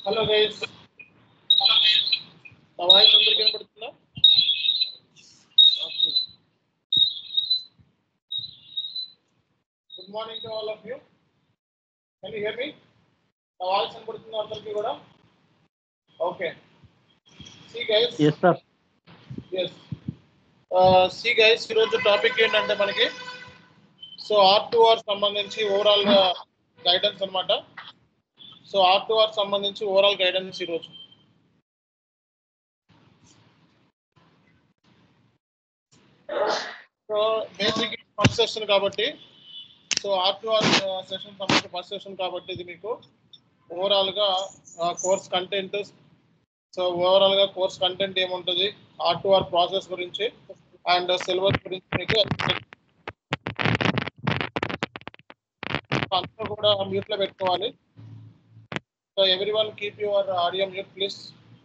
Hello guys నా voice అందరికి వినపడుతుందా good morning to all of you can you hear me నా voice వినపడుతుందా అందరికి కూడా okay see guys yes sir yes see guys ఈరోజు టాపిక్ ఏంటంటే మనకి సో ఆర్ టు ఆర్ సంబంధించి ఓవరాల్ గా గైడెన్స్ అన్నమాట సో ఆర్ టు ఆర్ సంబంధించి ఓవరాల్ గైడెన్స్ ఈరోజు సో బేసిక్ ఫస్ట్ సెషన్ కాబట్టి so R to R session సంబంధించి ఫస్ట్ సెషన్ కాబట్టి ఇది మీకు ఓవరాల్ గా కోర్స్ కంటెంట్ సో ఓవరాల్ గా కోర్స్ కంటెంట్ ఏముంటుంది ఆర్ టు ఆర్ ప్రాసెస్ గురించి అండ్ సిలబస్ గురించి మీకు అందరూ కూడా మ్యూట్ లో పెట్టుకోవాలి so everyone keep your audio mute please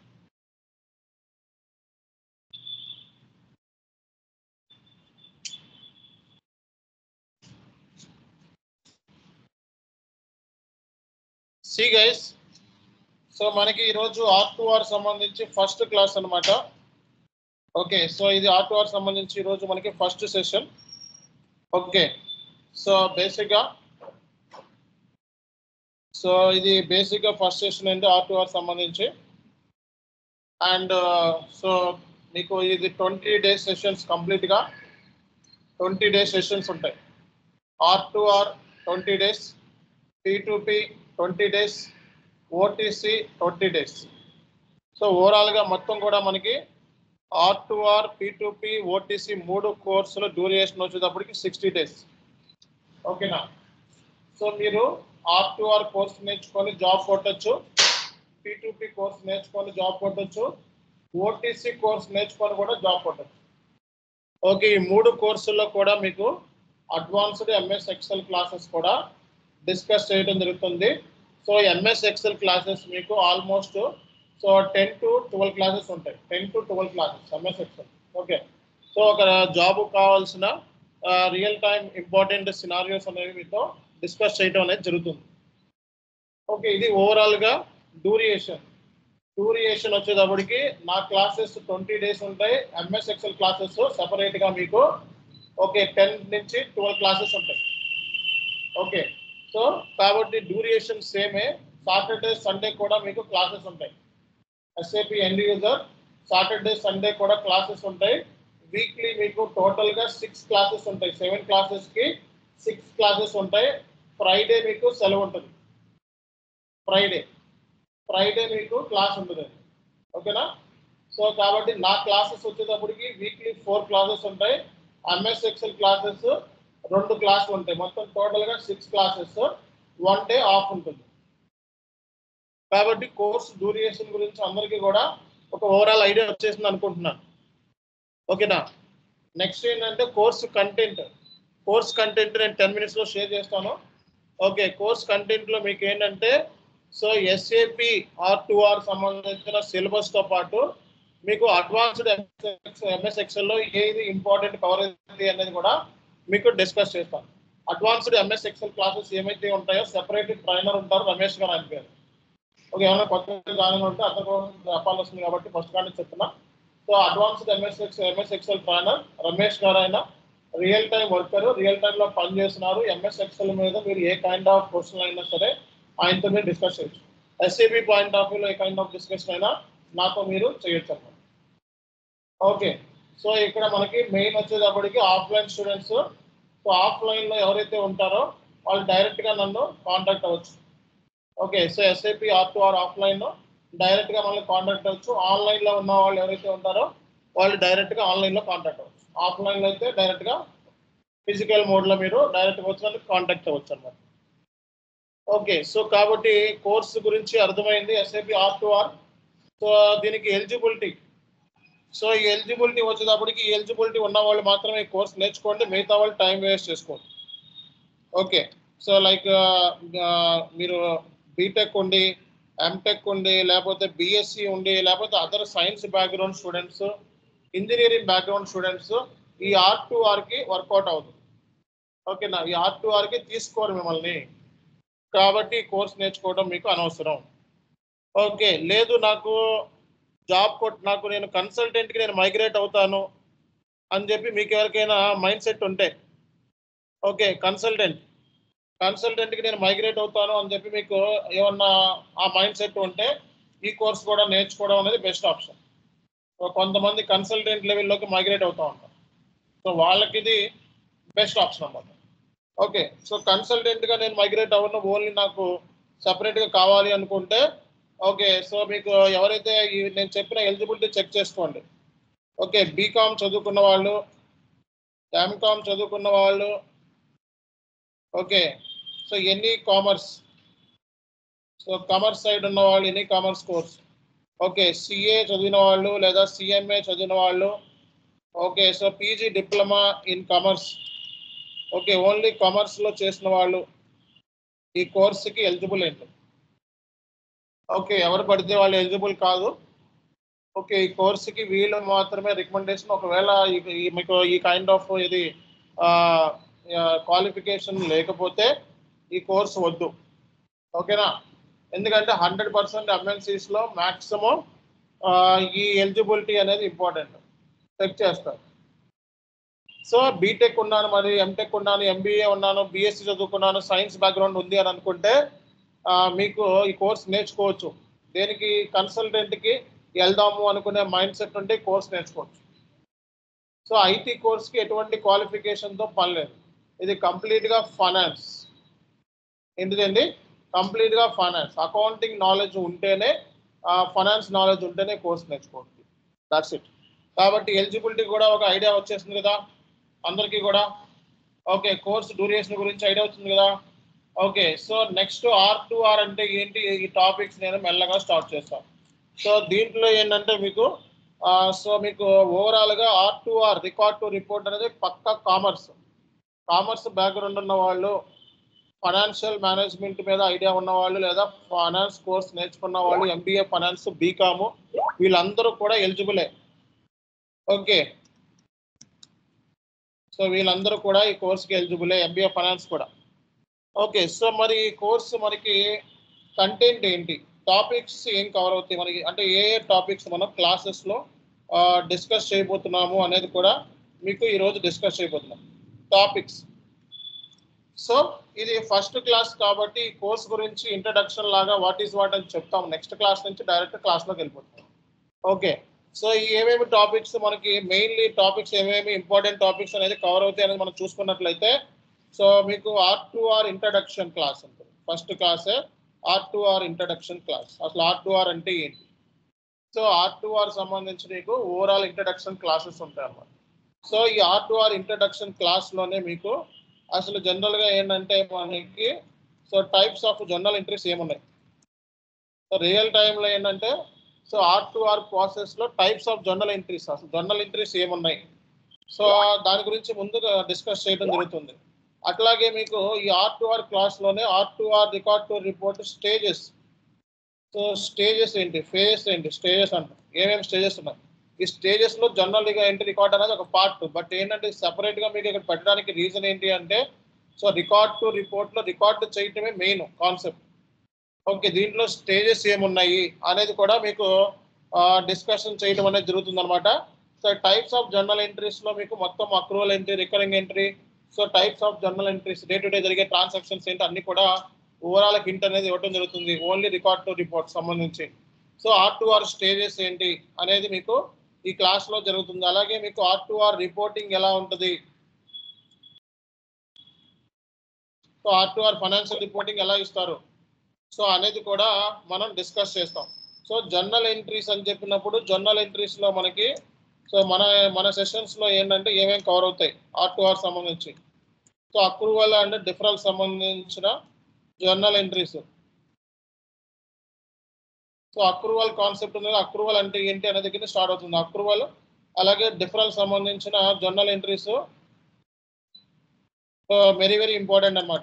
see guys so మనకి ఈరోజు ఆర్ టు ఆర్ సంబంధించి ఫస్ట్ క్లాస్ అన్నమాట ఓకే సో ఇది ఆర్ టు ఆర్ సంబంధించి ఈరోజు మనకి ఫస్ట్ సెషన్ ఓకే సో బేసిక్గా సో ఇది బేసిక్గా ఫస్ట్ సెషన్ అండి ఆర్ టు ఆర్ సంబంధించి అండ్ సో మీకు ఇది ట్వంటీ డేస్ సెషన్స్ కంప్లీట్గా ట్వంటీ డేస్ సెషన్స్ ఉంటాయి R to R twenty days P to P twenty days OTC twenty days so ఓవరాల్గా మొత్తం కూడా మనకి R to R P to P OTC మూడు కోర్సుల డ్యూరేషన్ వచ్చేటప్పటికి సిక్స్టీ డేస్ ఓకేనా సో మీరు ఆర్ టు ఆర్ కోర్స్ నేర్చుకొని జాబ్ కొట్టచ్చు పీ టు పీ కోర్స్ నేర్చుకొని జాబ్ కొట్టచ్చు ఓటీసీ కోర్స్ నేర్చుకొని కూడా జాబ్ కొట్టచ్చు ఓకే ఈ మూడు కోర్సుల్లో కూడా మీకు అడ్వాన్స్డ్ ఎంఎస్ ఎక్సెల్ క్లాసెస్ కూడా డిస్కస్ చేయడం జరుగుతుంది సో ఎంఎస్ ఎక్సెల్ క్లాసెస్ మీకు almost so ten to twelve classes ఉంటాయి ten to twelve classes MS Excel okay so ఒక జాబ్ కావాల్సిన రియల్ టైం ఇంపార్టెంట్ సినారియోస్ అనేవి మీతో డిస్కస్ చేయడం అనేది జరుగుతుంది ఓకే ఇది ఓవరాల్గా డ్యూరియేషన్ డ్యూరియేషన్ వచ్చేటప్పటికి నా క్లాసెస్ ట్వంటీ డేస్ ఉంటాయి ఎంఎస్ ఎక్సెల్ క్లాసెస్ సెపరేట్గా మీకు ఓకే టెన్ నుంచి ట్వెల్వ్ క్లాసెస్ ఉంటాయి ఓకే సో కాబట్టి డ్యూరియేషన్ సేమే సాటర్డే సండే కూడా మీకు క్లాసెస్ ఉంటాయి SAP end user Saturday Sunday కూడా క్లాసెస్ ఉంటాయి వీక్లీ మీకు టోటల్గా సిక్స్ క్లాసెస్ ఉంటాయి సెవెన్ క్లాసెస్కి సిక్స్ క్లాసెస్ ఉంటాయి ఫ్రైడే మీకు సెలవు ఉంటుంది ఫ్రైడే ఫ్రైడే మీకు క్లాస్ ఉంటుంది ఓకేనా సో కాబట్టి నా క్లాసెస్ వచ్చేటప్పటికి వీక్లీ ఫోర్ క్లాసెస్ ఉంటాయి ఎంఎస్ ఎక్సెల్ క్లాసెస్ రెండు క్లాసులు ఉంటాయి మొత్తం టోటల్గా six classes one day off ఉంటుంది కాబట్టి కోర్స్ డ్యూరియేషన్ గురించి అందరికీ కూడా ఒక ఓవరాల్ ఐడియా వచ్చేసింది అనుకుంటున్నాను ఓకేనా నెక్స్ట్ ఏంటంటే కోర్స్ కంటెంట్ కోర్స్ కంటెంట్ నేను టెన్ మినిట్స్లో షేర్ చేస్తాను ఓకే కోర్స్ కంటెంట్లో మీకు ఏంటంటే so SAP R to R సంబంధించిన సిలబస్తో పాటు మీకు అడ్వాన్స్డ్ ఎంఎస్ ఎక్సెల్లో ఏది ఇంపార్టెంట్ కవర్ అయింది అనేది కూడా మీకు డిస్కస్ చేస్తాను అడ్వాన్స్డ్ ఎంఎస్ ఎక్సెల్ క్లాసెస్ ఏమైతే ఉంటాయో సెపరేట్ ట్రైనర్ ఉంటారు రమేష్ గారు అని పేరు ఓకే ఏమైనా కొత్త జాయిన్ ఉంటే అతను చెప్పాల్సి వస్తుంది కాబట్టి ఫస్ట్ కానీ చెప్తున్నా so advanced MS Ex MS Excel trainer Ramesh garu అయినా రియల్ టైం వర్కర్ రియల్ టైంలో పనిచేస్తున్నారు ఎంఎస్ ఎక్సెల్ మీద మీరు ఏ కైండ్ ఆఫ్ క్వశ్చన్ అయినా సరే ఆయనతో మీరు డిస్కస్ చేయొచ్చు ఎస్ఏబి పాయింట్ ఆఫ్ వ్యూలో ఏ కైండ్ ఆఫ్ డిస్కషన్ అయినా నాతో మీరు చేయొచ్చు అన్నమాట ఓకే సో ఇక్కడ మనకి మెయిన్ వచ్చేటప్పటికి ఆఫ్లైన్ స్టూడెంట్స్ సో ఆఫ్లైన్లో ఎవరైతే ఉంటారో వాళ్ళు డైరెక్ట్గా నన్ను కాంటాక్ట్ అవ్వచ్చు okay so SAP R to R ఆఫ్లైన్లో డైరెక్ట్గా మనల్ని కాంటాక్ట్ అవ్వచ్చు ఆన్లైన్లో ఉన్న వాళ్ళు ఎవరైతే ఉంటారో వాళ్ళు డైరెక్ట్గా ఆన్లైన్లో కాంటాక్ట్ అవ్వచ్చు ఆఫ్లైన్లో అయితే డైరెక్ట్గా ఫిజికల్ మోడ్లో మీరు డైరెక్ట్గా వచ్చి కాంటాక్ట్ అవ్వచ్చు అనమాట ఓకే సో కాబట్టి కోర్స్ గురించి అర్థమైంది SAP R to R so దీనికి ఎలిజిబిలిటీ సో ఈ ఎలిజిబిలిటీ వచ్చేటప్పటికి ఎలిజిబిలిటీ ఉన్న వాళ్ళు మాత్రమే ఈ కోర్స్ నేర్చుకోండి మిగతా వాళ్ళు టైం వేస్ట్ చేసుకోండి ఓకే సో లైక్ మీరు బీటెక్ ఉండి ఎంటెక్ ఉండి లేకపోతే బీఎస్సీ ఉండి లేకపోతే other science background students engineering background students ఈ ఆర్ టు ఆర్కి వర్కౌట్ అవుతుంది ఓకేనా ఈ ఆర్ టు ఆర్కి తీసుకోరు మిమ్మల్ని కాబట్టి ఈ కోర్స్ నేర్చుకోవడం మీకు అనవసరం ఓకే లేదు నాకు జాబ్ కొట్ నాకు నేను కన్సల్టెంట్కి నేను మైగ్రేట్ అవుతాను అని చెప్పి మీకు ఎవరికైనా మైండ్ సెట్ ఉంటే ఓకే కన్సల్టెంట్ కన్సల్టెంట్కి నేను మైగ్రేట్ అవుతాను అని చెప్పి మీకు ఏమన్నా ఆ మైండ్ సెట్ ఉంటే ఈ కోర్స్ కూడా నేర్చుకోవడం అనేది బెస్ట్ ఆప్షన్ సో కొంతమంది కన్సల్టెంట్ లెవెల్లోకి మైగ్రేట్ అవుతూ ఉంటారు సో వాళ్ళకి ఇది బెస్ట్ ఆప్షన్ అన్నమాట ఓకే సో కన్సల్టెంట్గా నేను మైగ్రేట్ అవ్వను ఓన్లీ నాకు సపరేట్గా కావాలి అనుకుంటే ఓకే సో మీకు ఎవరైతే ఈ నేను చెప్పిన ఎలిజిబిలిటీ చెక్ చేసుకోండి ఓకే బీకామ్ చదువుకున్న వాళ్ళు ఎంకామ్ చదువుకున్న వాళ్ళు okay so any commerce so commerce side ఉన్న వాళ్ళు any commerce course okay CA చదివిన వాళ్ళు లేదా సిఎంఏ చదివిన వాళ్ళు okay so PG diploma in commerce okay only కామర్స్లో చేసిన వాళ్ళు ఈ కోర్సుకి ఎలిజిబుల్ ఏంటి ఓకే ఎవరు పడితే వాళ్ళు ఎలిజిబుల్ కాదు ఓకే ఈ కోర్సుకి వీళ్ళు మాత్రమే రికమెండేషన్ ఒకవేళ ఈ- ఈ మీకు ఈ కైండ్ ఆఫ్ ఇది క్వాలిఫికేషన్ లేకపోతే ఈ కోర్సు వద్దు ఓకేనా ఎందుకంటే హండ్రెడ్ పర్సెంట్ ఎంఎన్సీస్లో మ్యాక్సిమం ఈ ఎలిజిబిలిటీ అనేది ఇంపార్టెంట్ చెక్ చేస్తారు సో బీటెక్ ఉన్నాను మరి ఎంటెక్ ఉన్నాను ఎంబీఏ ఉన్నాను బీఎస్సీ చదువుకున్నాను సైన్స్ బ్యాక్గ్రౌండ్ ఉంది అని అనుకుంటే ఆ, మీకు ఈ కోర్స్ నేర్చుకోవచ్చు దేనికి కన్సల్టెంట్కి వెళ్దాము అనుకునే మైండ్ సెట్ ఉంటే ఈ కోర్స్ నేర్చుకోవచ్చు సో ఐటీ కోర్స్కి ఎటువంటి క్వాలిఫికేషన్తో పని లేదు ఇది కంప్లీట్గా ఫైనాన్స్ ఏంటిదండి కంప్లీట్గా ఫైనాన్స్ అకౌంటింగ్ నాలెడ్జ్ ఉంటేనే ఫైనాన్స్ నాలెడ్జ్ ఉంటేనే కోర్స్ నేర్చుకోవచ్చు దట్స్ ఇట్ కాబట్టి ఎలిజిబిలిటీ కూడా ఒక ఐడియా వచ్చేసింది కదా అందరికీ కూడా ఓకే కోర్స్ డ్యూరేషన్ గురించి ఐడియా వచ్చింది కదా okay so next R to R అంటే ఏంటి ఈ టాపిక్స్ నేను మెల్లగా స్టార్ట్ చేస్తాను సో దీంట్లో ఏంటంటే మీకు సో మీకు ఓవరాల్గా R to R record to report అనేది పక్క కామర్స్ కామర్స్ బ్యాక్గ్రౌండ్ ఉన్న వాళ్ళు ఫైనాన్షియల్ మేనేజ్మెంట్ మీద ఐడియా ఉన్న వాళ్ళు లేదా ఫైనాన్స్ కోర్స్ నేర్చుకున్న వాళ్ళు ఎంబీఏ ఫైనాన్స్ బీకాము వీళ్ళందరూ కూడా ఎలిజిబులే ఓకే సో వీళ్ళందరూ కూడా ఈ కోర్స్కి ఎలిజిబులే ఎంబీఏ ఫైనాన్స్ కూడా ఓకే సో మరి ఈ కోర్సు మనకి కంటెంట్ ఏంటి టాపిక్స్ ఏం కవర్ అవుతాయి మనకి అంటే ఏ ఏ టాపిక్స్ మనం క్లాసెస్లో డిస్కస్ చేయబోతున్నాము అనేది కూడా మీకు ఈరోజు డిస్కస్ చేయబోతున్నాం టాపిక్స్ సో ఇది ఫస్ట్ క్లాస్ కాబట్టి ఈ కోర్స్ గురించి ఇంట్రడక్షన్ లాగా వాట్ ఈస్ వాట్ అని చెప్తాం నెక్స్ట్ క్లాస్ నుంచి డైరెక్ట్ క్లాస్లోకి వెళ్ళిపోతాం ఓకే సో ఈ ఏమేమి టాపిక్స్ మనకి మెయిన్లీ టాపిక్స్ ఏమేమి ఇంపార్టెంట్ టాపిక్స్ అనేది కవర్ అవుతాయి అనేది మనం చూసుకున్నట్లయితే సో మీకు R to R introduction class ఉంటుంది ఫస్ట్ క్లాసే R to R introduction class అసలు ఆర్ టు ఆర్ అంటే ఏంటి సో ఆర్ టు ఆర్ సంబంధించి మీకు ఓవరాల్ ఇంట్రడక్షన్ క్లాసెస్ ఉంటాయి అన్నమాట సో ఈ ఆర్ టు ఆర్ ఇంట్రడక్షన్ క్లాస్లోనే మీకు అసలు జనరల్గా ఏంటంటే మనకి so types of journal entries ఏమున్నాయి సో రియల్ టైంలో ఏంటంటే సో ఆర్ టు ఆర్ ప్రాసెస్లో టైప్స్ ఆఫ్ జర్నల్ ఎంట్రీస్ అసలు జర్నల్ ఎంట్రీస్ ఏమున్నాయి సో దాని గురించి ముందుగా డిస్కస్ చేయడం జరుగుతుంది అట్లాగే మీకు ఈ ఆర్ టు ఆర్ క్లాస్లోనే R to R record to report stages so stages ఏంటి ఫేజెస్ ఏంటి స్టేజెస్ అంట ఏమేమి స్టేజెస్ ఉన్నాయి ఈ స్టేజెస్ లో జనరల్ గా ఎంట్రీ రికార్డ్ అనేది ఒక పార్ట్ బట్ ఏంటంటే సెపరేట్ గా మీకు ఇక్కడ పెట్టడానికి రీజన్ ఏంటి అంటే సో రికార్డ్ టు రిపోర్ట్ లో రికార్డ్ చేయటమే మెయిన్ కాన్సెప్ట్ ఓకే దీంట్లో స్టేజెస్ ఏమున్నాయి అనేది కూడా మీకు డిస్కషన్ చేయడం అనేది జరుగుతుంది అనమాట so types of journal entries లో మీకు మొత్తం accrual entry recurring entry so types of journal entries day to day జరిగే ట్రాన్సాక్షన్స్ ఏంటి అన్ని కూడా ఓవరాల్ హింట్ అనేది ఇవ్వడం జరుగుతుంది ఓన్లీ రికార్డ్ టు రిపోర్ట్ సంబంధించి so R to R stages ఏంటి అనేది మీకు ఈ క్లాస్ లో జరుగుతుంది అలాగే మీకు ఆర్ టు ఆర్ రిపోర్టింగ్ ఎలా ఉంటుంది so R to R financial reporting ఎలా ఇస్తారు సో అనేది కూడా మనం డిస్కస్ చేస్తాం సో జర్నల్ ఎంట్రీస్ అని చెప్పినప్పుడు జర్నల్ ఎంట్రీస్ లో మనకి సో మన మన సెషన్స్ లో ఏంటంటే ఏమేమి కవర్ అవుతాయి ఆర్ టు ఆర్ సంబంధించి సో అక్రూవల్ అండ్ డిఫరల్ సంబంధించిన journal entries so accrual concept ఉన్నది అక్రూవల్ అంటే ఏంటి అనే దగ్గర స్టార్ట్ అవుతుంది అక్రూవల్ అలాగే డిఫరల్ సంబంధించిన journal entries very very important అన్నమాట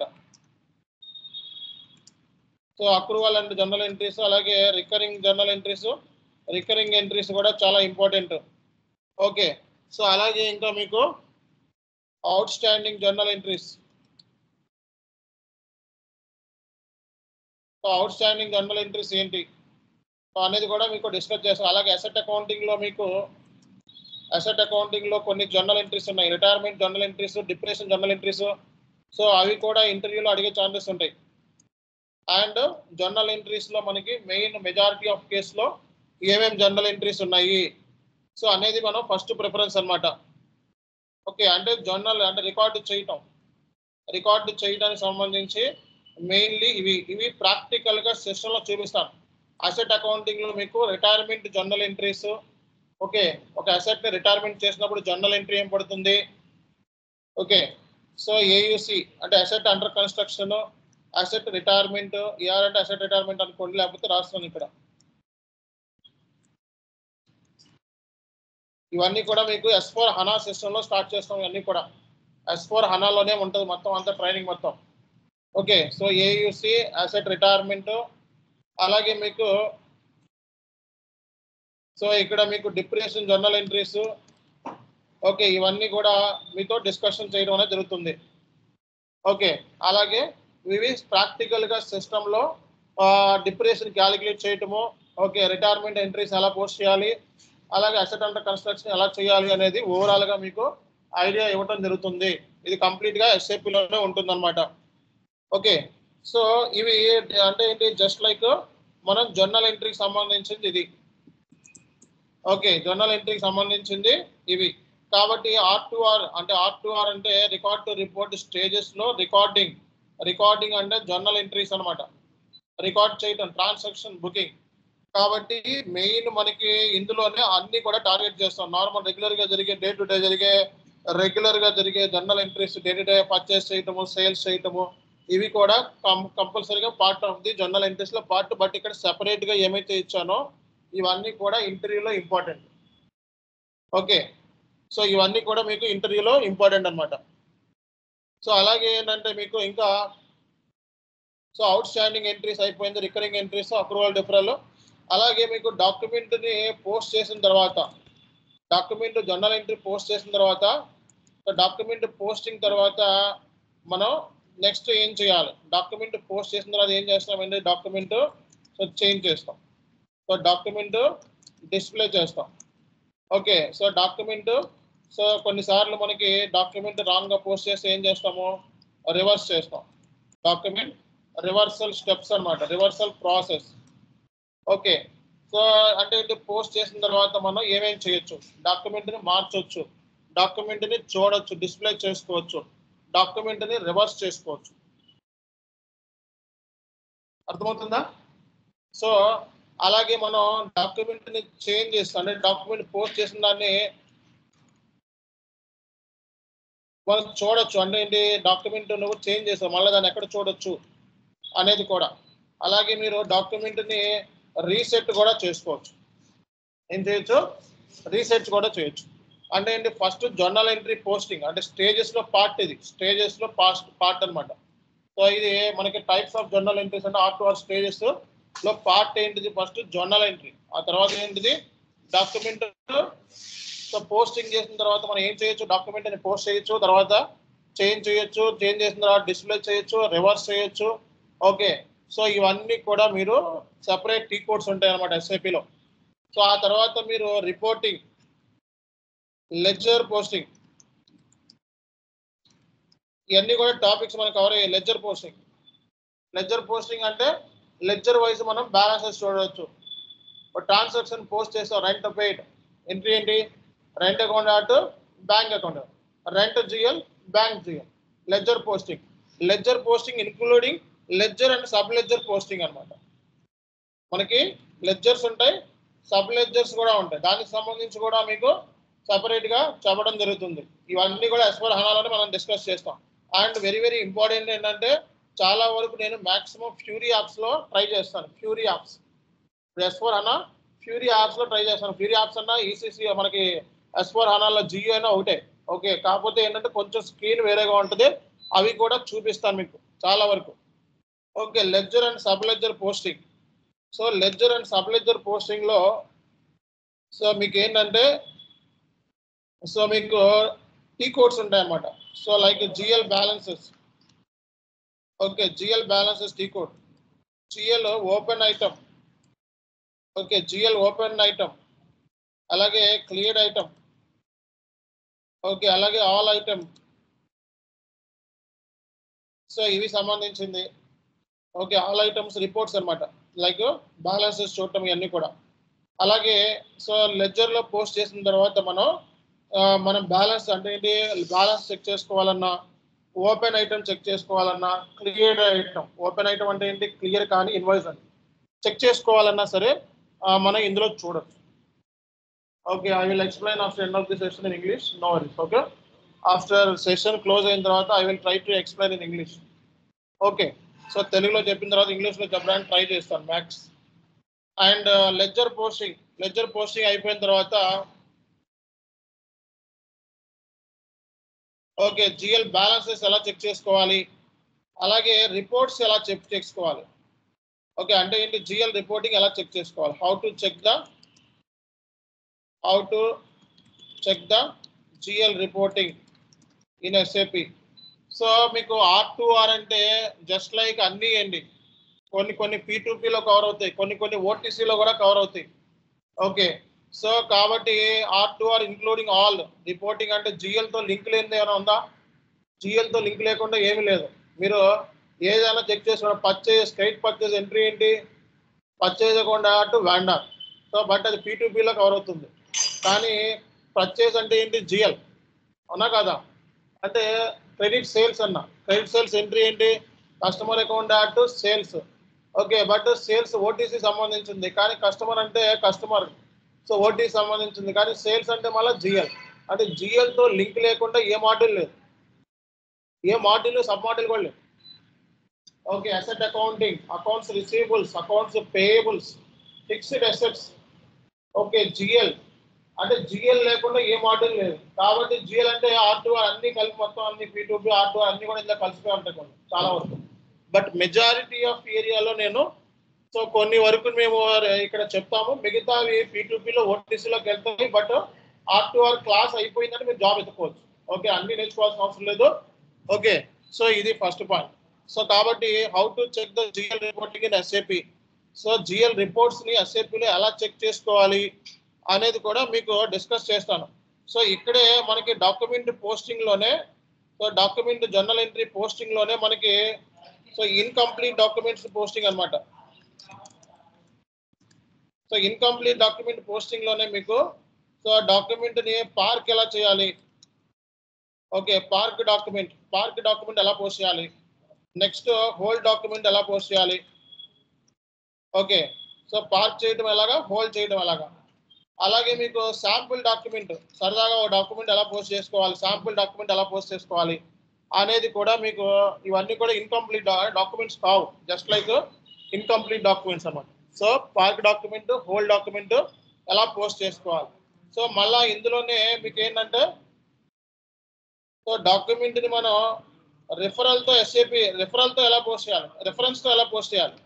so accrual and journal entries అలాగే recurring journal entries recurring entries కూడా చాలా ఇంపార్టెంట్ ఓకే సో అలాగే ఇంకా మీకు outstanding journal entries so outstanding journal entries ఏంటి సో అనేది కూడా మీకు డిస్కస్ చేస్తాం అలాగే అసెట్ అకౌంటింగ్ లో మీకు అసెట్ అకౌంటింగ్ లో కొన్ని జర్నల్ ఎంట్రీస్ ఉన్నాయి retirement journal entries depreciation journal entries so అవి కూడా ఇంటర్వ్యూలో అడిగే ఛాన్సెస్ ఉంటాయి అండ్ జర్నల్ ఎంట్రీస్ లో మనకి మెయిన్ మెజారిటీ ఆఫ్ కేస్ లో ఏమేమి జర్నల్ ఎంట్రీస్ ఉన్నాయి సో అనేది మనం ఫస్ట్ ప్రిఫరెన్స్ అన్నమాట ఓకే అంటే జర్నల్ అంటే రికార్డు చేయటం రికార్డు చేయడానికి సంబంధించి మెయిన్లీ ఇవి ఇవి ప్రాక్టికల్ గా సెషన్ లో చూపిస్తాను అసెట్ అకౌంటింగ్ లో మీకు రిటైర్మెంట్ జర్నల్ ఎంట్రీస్ ఓకే ఒక అసెట్ ని రిటైర్మెంట్ చేసినప్పుడు జర్నల్ ఎంట్రీ ఏం పడుతుంది ఓకే సో ఏయుసి అంటే asset under construction asset retirement AR అంటే అసెట్ రిటైర్మెంట్ అనుకోండి లేకపోతే రాస్తున్నాను ఇక్కడ ఇవన్నీ కూడా మీకు ఎస్ ఫోర్ హనా సిస్టమ్ లో స్టార్ట్ చేస్తాం ఇవన్నీ కూడా ఎస్ ఫోర్ హనాలోనే ఉంటుంది మొత్తం అంతా ట్రైనింగ్ మొత్తం okay so AUC asset retirement అలాగే మీకు సో ఇక్కడ మీకు డిప్రెషన్ జర్నల్ ఎంట్రీస్ ఓకే ఇవన్నీ కూడా మీతో డిస్కషన్ చేయడం అనేది జరుగుతుంది ఓకే అలాగే ఇవి ప్రాక్టికల్ గా సిస్టమ్ లో డిప్రెషన్ క్యాలిక్యులేట్ చేయటము ఓకే రిటైర్మెంట్ ఎంట్రీస్ ఎలా పోస్ట్ చేయాలి అలాగే అసెట్ అండర్ కన్స్ట్రక్షన్ ఎలా చేయాలి అనేది ఓవరాల్ గా మీకు ఐడియా ఇవ్వటం జరుగుతుంది ఇది కంప్లీట్ గా SAP లోనే ఉంటుంది అనమాట ఓకే సో ఇవి అంటే ఏంటి జస్ట్ లైక్ మనం జర్నల్ ఎంట్రీకి సంబంధించింది ఇది ఓకే జర్నల్ ఎంట్రీకి సంబంధించింది ఇవి కాబట్టి ఆర్ టు ఆర్ అంటే ఆర్ టు ఆర్ అంటే రికార్డ్ టు రిపోర్ట్ స్టేజెస్ లో రికార్డింగ్ రికార్డింగ్ అంటే జర్నల్ ఎంట్రీస్ అన్నమాట రికార్డ్ చేయటం ట్రాన్సాక్షన్ బుకింగ్ కాబట్టి మెయిన్ మనకి ఇందులోనే అన్ని కూడా టార్గెట్ చేస్తాం నార్మల్ రెగ్యులర్ గా జరిగే డే టు డే జరిగే రెగ్యులర్ గా జరిగే journal entries day to day purchase చేయటము సేల్స్ చేయటము ఇవి కూడా కంపల్సరీగా part of the journal entries లో పార్ట్ బట్ ఇక్కడ సెపరేట్ గా ఏమైతే ఇచ్చానో ఇవన్నీ కూడా ఇంటర్వ్యూలో ఇంపార్టెంట్ ఓకే సో ఇవన్నీ కూడా మీకు ఇంటర్వ్యూలో ఇంపార్టెంట్ అన్నమాట సో అలాగే ఏంటంటే మీకు ఇంకా సో అవుట్ స్టాండింగ్ ఎంట్రీస్ అయిపోయింది రికరింగ్ ఎంట్రీస్ అప్రూవల్ డిఫరల్ అలాగే మీకు డాక్యుమెంట్ ని పోస్ట్ చేసిన తర్వాత డాక్యుమెంట్ జర్నల్ ఎంట్రీ పోస్ట్ చేసిన తర్వాత డాక్యుమెంట్ పోస్టింగ్ తర్వాత మనం నెక్స్ట్ ఏం చేయాలి డాక్యుమెంట్ పోస్ట్ చేసిన తర్వాత ఏం చేస్తామంటే డాక్యుమెంట్ సో చేంజ్ చేస్తాం సో డాక్యుమెంట్ డిస్ప్లే చేస్తాం ఓకే సో డాక్యుమెంట్ సో కొన్నిసార్లు మనకి డాక్యుమెంట్ రాంగ్ గా పోస్ట్ చేస్తే ఏం చేస్తాము రివర్స్ చేస్తాం డాక్యుమెంట్ రివర్సల్ స్టెప్స్ అన్నమాట రివర్సల్ ప్రాసెస్ ఓకే సో అంటే ఇది పోస్ట్ చేసిన తర్వాత మనం ఏమేం చేయొచ్చు డాక్యుమెంట్ ని మార్చొచ్చు డాక్యుమెంట్ ని చూడొచ్చు డిస్ప్లే చేసుకోవచ్చు డాక్యుమెంట్ ని రివర్స్ చేసుకోవచ్చు అర్థమవుతుందా సో అలాగే మనం డాక్యుమెంట్ ని చేంజ్ చేస్తాం అంటే డాక్యుమెంట్ పోస్ట్ చేసిన దాన్ని మనం చూడొచ్చు అంటే ఏంటి డాక్యుమెంట్ నువ్వు చేంజ్ చేస్తావు మళ్ళీ దాన్ని ఎక్కడ చూడొచ్చు అనేది కూడా అలాగే మీరు డాక్యుమెంట్ ని రీసెట్ కూడా చేసుకోవచ్చు ఏం చేయొచ్చు రీసెట్ కూడా చేయొచ్చు అంటే ఏంటి ఫస్ట్ జర్నల్ ఎంట్రీ పోస్టింగ్ అంటే స్టేజెస్ లో పార్ట్ ఇది స్టేజెస్ లో పాస్ట్ పార్ట్ అన్నమాట సో ఇది మనకి టైప్స్ ఆఫ్ జర్నల్ ఎంట్రీస్ అంటే ఆర్ టు ఆర్ స్టేజెస్ లో పార్ట్ ఏంటిది ఫస్ట్ జర్నల్ ఎంట్రీ ఆ తర్వాత ఏంటిది డాక్యుమెంట్ సో పోస్టింగ్ చేసిన తర్వాత మనం ఏం చేయొచ్చు డాక్యుమెంట్ అని పోస్ట్ చేయొచ్చు తర్వాత చేంజ్ చేయొచ్చు చేంజ్ చేసిన తర్వాత డిస్ప్లే చేయొచ్చు రివర్స్ చేయొచ్చు ఓకే సో ఇవన్నీ కూడా మీరు సెపరేట్ టీ కోడ్స్ ఉంటాయి అనమాట ఎస్ఐపిలో సో ఆ తర్వాత మీరు రిపోర్టింగ్ లెడ్జర్ పోస్టింగ్ ఇవన్నీ కూడా టాపిక్స్ మనం కవర్ అయ్యాయి లెడ్జర్ పోస్టింగ్ లెడ్జర్ పోస్టింగ్ అంటే లెడ్జర్ వైజ్ మనం బ్యాలెన్సెస్ చూడవచ్చు ట్రాన్సాక్షన్ పోస్ట్ చేస్తాం రెంట్ పెయిడ్ ఎంట్రీ ఏంటి రెంట్ అకౌంట్ అటు bank account rent GL bank GL ledger posting ledger posting including ledger and sub ledger posting అన్నమాట మనకి ledgers ఉంటాయి sub ledgers కూడా ఉంటాయి దానికి సంబంధించి కూడా మీకు సపరేట్ గా చెప్పడం జరుగుతుంది ఇవన్నీ కూడా ఎస్పర్ హనాలని మనం డిస్కస్ చేస్తాం అండ్ వెరీ వెరీ ఇంపార్టెంట్ ఏంటంటే చాలా వరకు నేను మాక్సిమం ఫ్యూరీ యాప్స్ లో ట్రై చేస్తాను Fiori apps S four HANA Fiori apps లో ట్రై చేస్తాను ఫ్యూరీ యాప్స్ అన్న ఈసీసీ మనకి ఎస్ ఫోర్ హనాలో జియో అయినా ఒకటే ఓకే కాకపోతే ఏంటంటే కొంచెం స్క్రీన్ వేరేగా ఉంటుంది అవి కూడా చూపిస్తాను మీకు చాలా వరకు okay ledger and sub ledger posting so ledger and sub ledger posting లో సో మీకు ఏంటంటే సో మీకు టీ కోడ్స్ ఉంటాయి అన్నమాట so like GL balances okay GL balances T code GL open item okay GL open item అలాగే cleared item okay అలాగే all item so ఇవి సంబంధించింది ఓకే ఆల్ ఐటమ్స్ రిపోర్ట్స్ అన్నమాట లైక్ బ్యాలెన్సెస్ చూడటం ఇవన్నీ కూడా అలాగే సో లెడ్జర్లో పోస్ట్ చేసిన తర్వాత మనం ఆ, మనం బ్యాలెన్స్ అంటే ఏంటి బ్యాలెన్స్ చెక్ చేసుకోవాలన్నా ఓపెన్ ఐటమ్ చెక్ చేసుకోవాలన్నా క్లియర్ ఐటమ్ ఓపెన్ ఐటమ్ అంటే ఏంటి క్లియర్ కానీ ఇన్వాయిస్ అని చెక్ చేసుకోవాలన్నా సరే ఆ, మనం ఇందులో చూడొచ్చు okay I will explain after end of the session in English no worries okay after session close అయిన తర్వాత I will try to explain in English okay so తెలుగులో చెప్పిన తర్వాత ఇంగ్లీష్లో చెప్పడానికి ట్రై చేస్తాను max and ledger posting ledger posting అయిపోయిన తర్వాత ఓకే జిఎల్ బ్యాలెన్సెస్ ఎలా చెక్ చేసుకోవాలి అలాగే రిపోర్ట్స్ ఎలా చెక్ చేసుకోవాలి ఓకే అంటే ఏంటి జిఎల్ రిపోర్టింగ్ ఎలా చెక్ చేసుకోవాలి how to check the how to check the GL reporting in SAP so మీకు ఆర్ టు ఆర్ అంటే జస్ట్ లైక్ అన్నీ అండి కొన్ని కొన్ని పీ లో కవర్ అవుతాయి కొన్ని కొన్ని ఓటీసీలో కూడా కవర్ అవుతాయి ఓకే సో కాబట్టి R to R including all reporting అంటే GL తో లింక్ లేనిది ఏమైనా ఉందా GL తో లింక్ లేకుండా ఏమీ లేదు మీరు ఏదైనా చెక్ చేసుకోండి పర్చేజ్ స్ట్రైట్ పర్చేజ్ ఎంట్రీ ఏంటి purchase account to vendor so but అది పీ లో కవర్ అవుతుంది కానీ పర్చేజ్ అంటే ఏంటి జిఎల్ అవునా కదా అంటే క్రెడిట్ సేల్స్ అన్న క్రెడిట్ సేల్స్ ఎంట్రీ ఏంటి customer account to sales okay but sales OTC సంబంధించింది కానీ కస్టమర్ అంటే కస్టమర్ సో ఓటీ సంబంధించింది కానీ సేల్స్ అంటే మళ్ళీ జిఎల్ అంటే GL తో లింక్ లేకుండా ఏ మాడ్యూల్ లేదు ఏ మాడ్యూల్ సబ్ మాడ్యూల్ కూడా లేదు okay asset accounting accounts receivables accounts payables fixed assets okay GL అంటే జిఎల్ లేకుండా ఏ మాడ్యూల్ లేదు కాబట్టి జిఎల్ అంటే ఆర్ టూ అన్ని కలిపి మొత్తం అన్ని పీ టూ ఆర్ టూ అన్ని కూడా ఇందులో కలిసిపోయి ఉంటాయి కొన్ని చాలా వరకు బట్ మెజారిటీ ఆఫ్ ఏరియాలో నేను సో కొన్ని వరకు మేము ఇక్కడ చెప్తాము మిగతావి పీ టూ పీలో ఓటీసీలోకి వెళ్తాయి but R to R class అయిపోయిందని మీరు జాబ్ ఎత్తుకోవచ్చు ఓకే అన్ని నేర్చుకోవాల్సిన అవసరం లేదు ఓకే సో ఇది ఫస్ట్ పాయింట్ సో కాబట్టి how to check the GL reporting in SAP so GL reports ని ఎస్ఏపిలో ఎలా చెక్ చేసుకోవాలి అనేది కూడా మీకు డిస్కస్ చేస్తాను సో ఇక్కడే మనకి డాక్యుమెంట్ పోస్టింగ్ లోనే so document journal entry posting లోనే మనకి సో ఇన్కంప్లీట్ డాక్యుమెంట్స్ పోస్టింగ్ అన్నమాట సో ఇన్కంప్లీట్ డాక్యుమెంట్ పోస్టింగ్ లోనే మీకు సో డాక్యుమెంట్ ని పార్క్ ఎలా చేయాలి okay park document park document ఎలా పోస్ట్ చేయాలి నెక్స్ట్ హోల్డ్ డాక్యుమెంట్ ఎలా పోస్ట్ చేయాలి ఓకే సో పార్క్ చేయడం ఎలాగా హోల్డ్ చేయడం ఎలాగా అలాగే మీకు శాంపుల్ డాక్యుమెంట్ సరదాగా ఒక డాక్యుమెంట్ ఎలా పోస్ట్ చేసుకోవాలి శాంపుల్ డాక్యుమెంట్ ఎలా పోస్ట్ చేసుకోవాలి అనేది కూడా మీకు ఇవన్నీ కూడా ఇన్కంప్లీట్ డాక్యుమెంట్స్ కావు జస్ట్ లైక్ ఇన్కంప్లీట్ డాక్యుమెంట్స్ అన్నమాట so park document hold document ఎలా పోస్ట్ చేసుకోవాలి సో మళ్ళా ఇందులోనే మీకు ఏంటంటే సో డాక్యుమెంట్ ని మనం రిఫరల్ తో ఎస్ఏపి రిఫరల్ తో ఎలా పోస్ట్ చేయాలి రిఫరెన్స్ తో ఎలా పోస్ట్ చేయాలి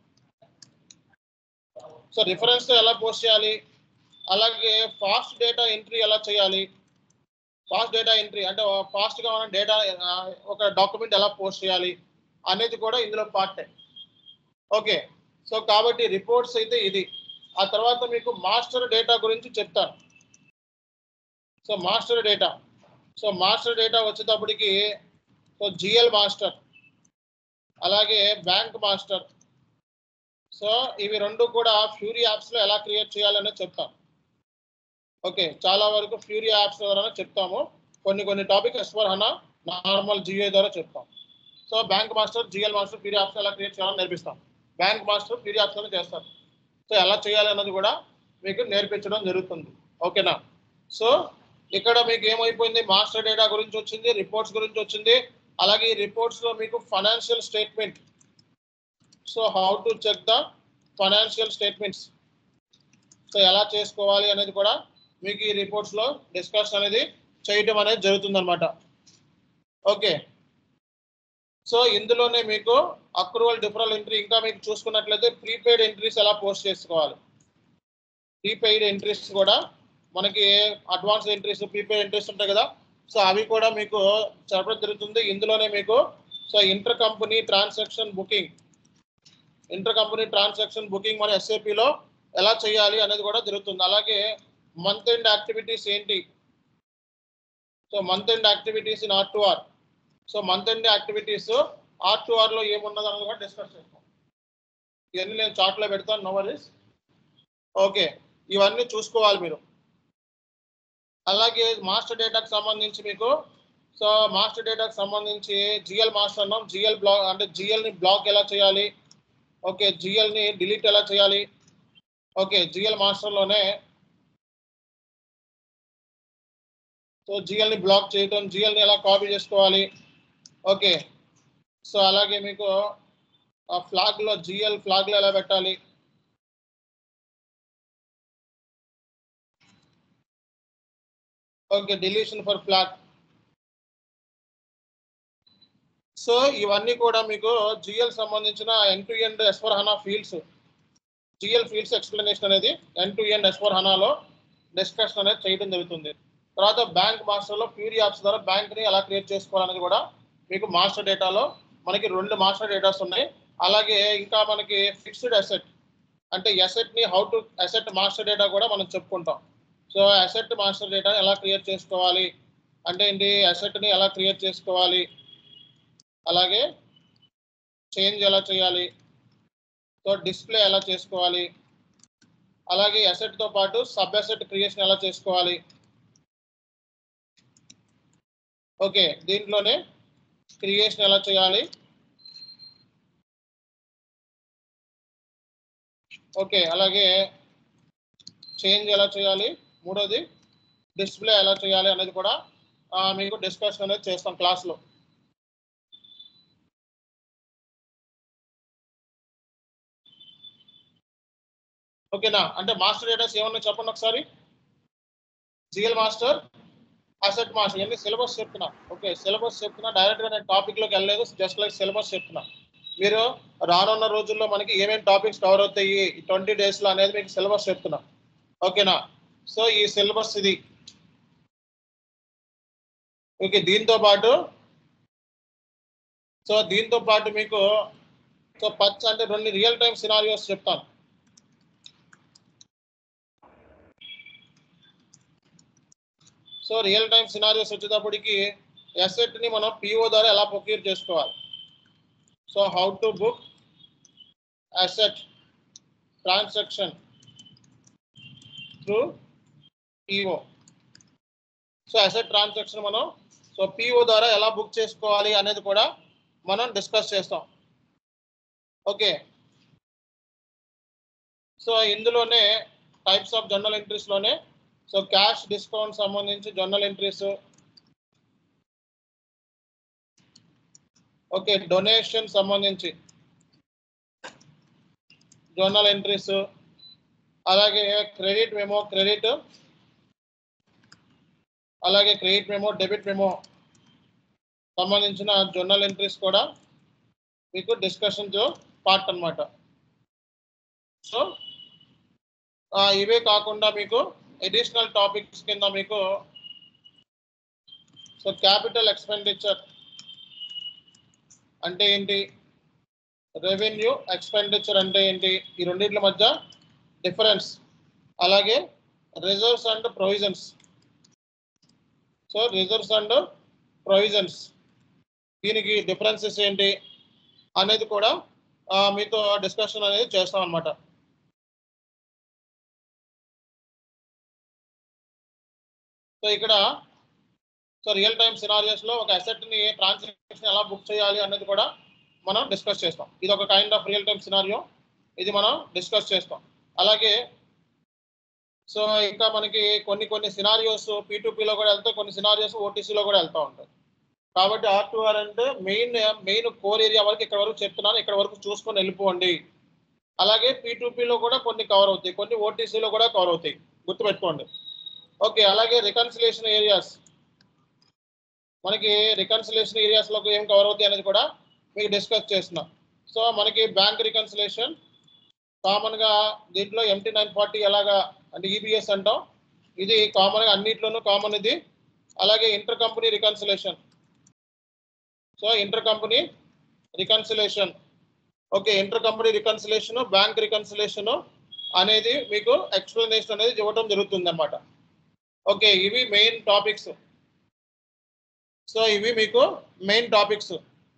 సో రిఫరెన్స్ తో ఎలా పోస్ట్ చేయాలి అలాగే ఫాస్ట్ డేటా ఎంట్రీ ఎలా చేయాలి ఫాస్ట్ డేటా ఎంట్రీ అంటే ఫాస్ట్ గా మనం డేటా ఒక డాక్యుమెంట్ ఎలా పోస్ట్ చేయాలి అనేది కూడా ఇందులో పార్ట్ ఓకే సో కాబట్టి రిపోర్ట్స్ అయితే ఇది ఆ తర్వాత మీకు మాస్టర్ డేటా గురించి చెప్తాను so master data so master data వచ్చేటప్పటికి సో జిఎల్ మాస్టర్ అలాగే బ్యాంక్ మాస్టర్ సో ఇవి రెండు కూడా ఫ్యూరీ యాప్స్ లో ఎలా క్రియేట్ చేయాలనే చెప్తాను ఓకే చాలా వరకు ఫ్యూరీ యాప్స్ ద్వారా చెప్తాము కొన్ని కొన్ని టాపిక్ ఎస్వర్ హనా నార్మల్ జియో ద్వారా చెప్తాం so bank master GL master Fiori apps ఎలా క్రియేట్ చేయాలని నేర్పిస్తాం బ్యాంక్ మాస్టర్ ఫ్యూరీ యాప్స్ అని చేస్తారు సో ఎలా చేయాలి అన్నది కూడా మీకు నేర్పించడం జరుగుతుంది ఓకేనా సో ఇక్కడ మీకు ఏమైపోయింది మాస్టర్ డేటా గురించి వచ్చింది రిపోర్ట్స్ గురించి వచ్చింది అలాగే ఈ రిపోర్ట్స్ లో మీకు financial statement so how to check the financial statements so ఎలా చేసుకోవాలి అనేది కూడా మీకు ఈ రిపోర్ట్స్ లో డిస్కస్ అనేది చేయటం అనేది జరుగుతుంది అనమాట ఓకే సో ఇందులోనే మీకు అక్రూవల్ డిఫరల్ ఎంట్రీ ఇంకా మీకు చూసుకున్నట్లయితే ప్రీపెయిడ్ ఎంట్రీస్ ఎలా పోస్ట్ చేసుకోవాలి ప్రీపెయిడ్ ఎంట్రీస్ కూడా మనకి అడ్వాన్స్ ఎంట్రీస్ ప్రీపెయిడ్ ఎంట్రీస్ ఉంటాయి కదా సో అవి కూడా మీకు చెప్పడం జరుగుతుంది ఇందులోనే మీకు so inter intercompany transaction booking intercompany transaction booking మన ఎస్ఏపిలో ఎలా చేయాలి అనేది కూడా జరుగుతుంది అలాగే మంత్ ఎండ్ యాక్టివిటీస్ ఏంటి so month end activities in R to R so month end activities R to R లో ఏమున్నది అన్నది కూడా డిస్కస్ చేస్తాం ఇవన్నీ నేను చార్ట్లో పెడతాను నో వరీస్ ఓకే ఇవన్నీ చూసుకోవాలి మీరు అలాగే మాస్టర్ డేటాకు సంబంధించి మీకు సో మాస్టర్ డేటాకు సంబంధించి జిఎల్ మాస్టర్ అన్నాం జిఎల్ బ్లాక్ అంటే జిఎల్ ని బ్లాక్ ఎలా చేయాలి ఓకే జిఎల్ ని డిలీట్ ఎలా చేయాలి ఓకే జిఎల్ మాస్టర్ లోనే సో జిఎల్ ని బ్లాక్ చేయటం జిఎల్ ని ఎలా కాపీ చేసుకోవాలి ఓకే సో అలాగే మీకు ఆ ఫ్లాగ్ లో జిఎల్ ఫ్లాగ్ లో ఎలా పెట్టాలి okay deletion for flag so ఇవన్నీ కూడా మీకు జిఎల్ సంబంధించిన end to end S four HANA fields GL fields explanation అనేది ఎన్ టు ఎండ్ ఎస్వర్ హనాలో డిస్కషన్ అనేది చేయడం జరుగుతుంది తర్వాత బ్యాంక్ మాస్టర్లో ప్యూరీ యాప్స్ ద్వారా బ్యాంక్ ని ఎలా క్రియేట్ చేసుకోవాలనేది కూడా మీకు మాస్టర్ డేటాలో మనకి రెండు మాస్టర్ డేటాస్ ఉన్నాయి అలాగే ఇంకా మనకి ఫిక్స్డ్ అసెట్ అంటే అసెట్ ని how to asset master data కూడా మనం చెప్పుకుంటాం సో అసెట్ మాస్టర్ డేటా ఎలా క్రియేట్ చేసుకోవాలి అంటే ఏంటి అసెట్ ని ఎలా క్రియేట్ చేసుకోవాలి అలాగే చేంజ్ ఎలా చేయాలి సో డిస్ప్లే ఎలా చేసుకోవాలి అలాగే asset తో పాటు సబ్ అసెట్ క్రియేషన్ ఎలా చేసుకోవాలి ఓకే దీంట్లోనే క్రియేషన్ ఎలా చేయాలి ఓకే అలాగే చేంజ్ ఎలా చేయాలి మూడోది డిస్ప్లే ఎలా చేయాలి అనేది కూడా ఆ, మీకు డిస్కషన్ అనేది చేస్తాం క్లాస్లో ఓకేనా అంటే మాస్టర్ డేటాస్ ఏమన్నా చెప్పండి ఒకసారి జిఎల్ మాస్టర్ అసెట్ మాస్టర్ ఇవన్నీ సిలబస్ చెప్తున్నా ఓకే సిలబస్ చెప్తున్నా డైరెక్ట్ గా నేను టాపిక్ లోకి వెళ్ళలేదు జస్ట్ లైక్ సిలబస్ చెప్తున్నా మీరు రానున్న రోజుల్లో మనకి ఏమేమి టాపిక్స్ కవర్ అవుతాయి ఈ ట్వంటీ డేస్ లో అనేది మీకు సిలబస్ చెప్తున్నా ఓకేనా సో ఈ సిలబస్ ఇది ఓకే దీంతో పాటు సో దీంతో పాటు మీకు సో పచ్చ అంటే రెండు రియల్ టైం సినారియోస్ చెప్తాను సో రియల్ టైం సినారియోస్ వచ్చేటప్పటికి asset ని మనం పిఓ ద్వారా ఎలా ప్రొక్యూర్ చేసుకోవాలి so how to book asset transaction through PO so asset transaction మనం సో పిఓ ద్వారా ఎలా బుక్ చేసుకోవాలి అనేది కూడా మనం డిస్కస్ చేస్తాం ఓకే సో ఇందులోనే టైప్స్ ఆఫ్ జర్నల్ ఎంట్రీస్ లోనే సో క్యాష్ డిస్కౌంట్ సంబంధించి జర్నల్ ఎంట్రీస్ ఓకే డొనేషన్ సంబంధించి జర్నల్ ఎంట్రీస్ అలాగే క్రెడిట్ మెమో క్రెడిట్ అలాగే క్రెడిట్ మెమో డెబిట్ మెమో సంబంధించిన జర్నల్ ఎంట్రీస్ కూడా మీకు డిస్కషన్ పార్ట్ అన్నమాట సో ఆ, ఇవే కాకుండా మీకు అడిషనల్ టాపిక్స్ కింద మీకు సో క్యాపిటల్ ఎక్స్పెండిచర్ అంటే ఏంటి రెవెన్యూ ఎక్స్పెండిచర్ అంటే ఏంటి ఈ రెండింటి మధ్య డిఫరెన్స్ అలాగే reserves and provisions so reserves and provisions దీనికి డిఫరెన్సెస్ ఏంటి అనేది కూడా ఆ, మీతో డిస్కషన్ అనేది చేస్తాం అనమాట సో ఇక్కడ సో రియల్ టైమ్ సినారియోస్ లో ఒక అసెట్ ని ట్రాన్సాక్షన్ ఎలా బుక్ చేయాలి అనేది కూడా మనం డిస్కస్ చేస్తాం ఇది ఒక kind of real time scenario ఇది మనం డిస్కస్ చేస్తాం అలాగే సో ఇంకా మనకి కొన్ని కొన్ని సినారియోస్ లో కూడా వెళ్తాయి కొన్ని సినారియోస్ ఓటీసీలో కూడా వెళ్తూ ఉంటాయి కాబట్టి ఆర్ టు ఆర్ అంటే మెయిన్ మెయిన్ కోర్ ఏరియా వరకు ఇక్కడ వరకు చెప్తున్నాను ఇక్కడ వరకు చూసుకొని వెళ్ళిపోండి అలాగే లో కూడా కొన్ని కవర్ అవుతాయి కొన్ని ఓటీసీలో కూడా కవర్ అవుతాయి గుర్తుపెట్టుకోండి ఓకే అలాగే రికన్సిలేషన్ ఏరియాస్ మనకి రికన్సిలేషన్ ఏరియాస్ లో ఏం కవర్ అవుతాయి అనేది కూడా మీకు డిస్కస్ చేస్తున్నాం సో మనకి బ్యాంక్ రికన్సిలేషన్ కామన్ గా దీంట్లో ఎంటీ నైన్ ఫార్టీ ఎలాగా అంటే ఈబిఎస్ అంటాం ఇది కామన్ గా అన్నిట్లోనూ కామన్ ఇది అలాగే inter company reconciliation so inter company reconciliation okay inter company reconciliation bank reconciliation అనేది మీకు ఎక్స్ప్లెనేషన్ అనేది ఇవ్వడం జరుగుతుంది అనమాట ఓకే ఇవి మెయిన్ టాపిక్స్ సో ఇవి మీకు మెయిన్ టాపిక్స్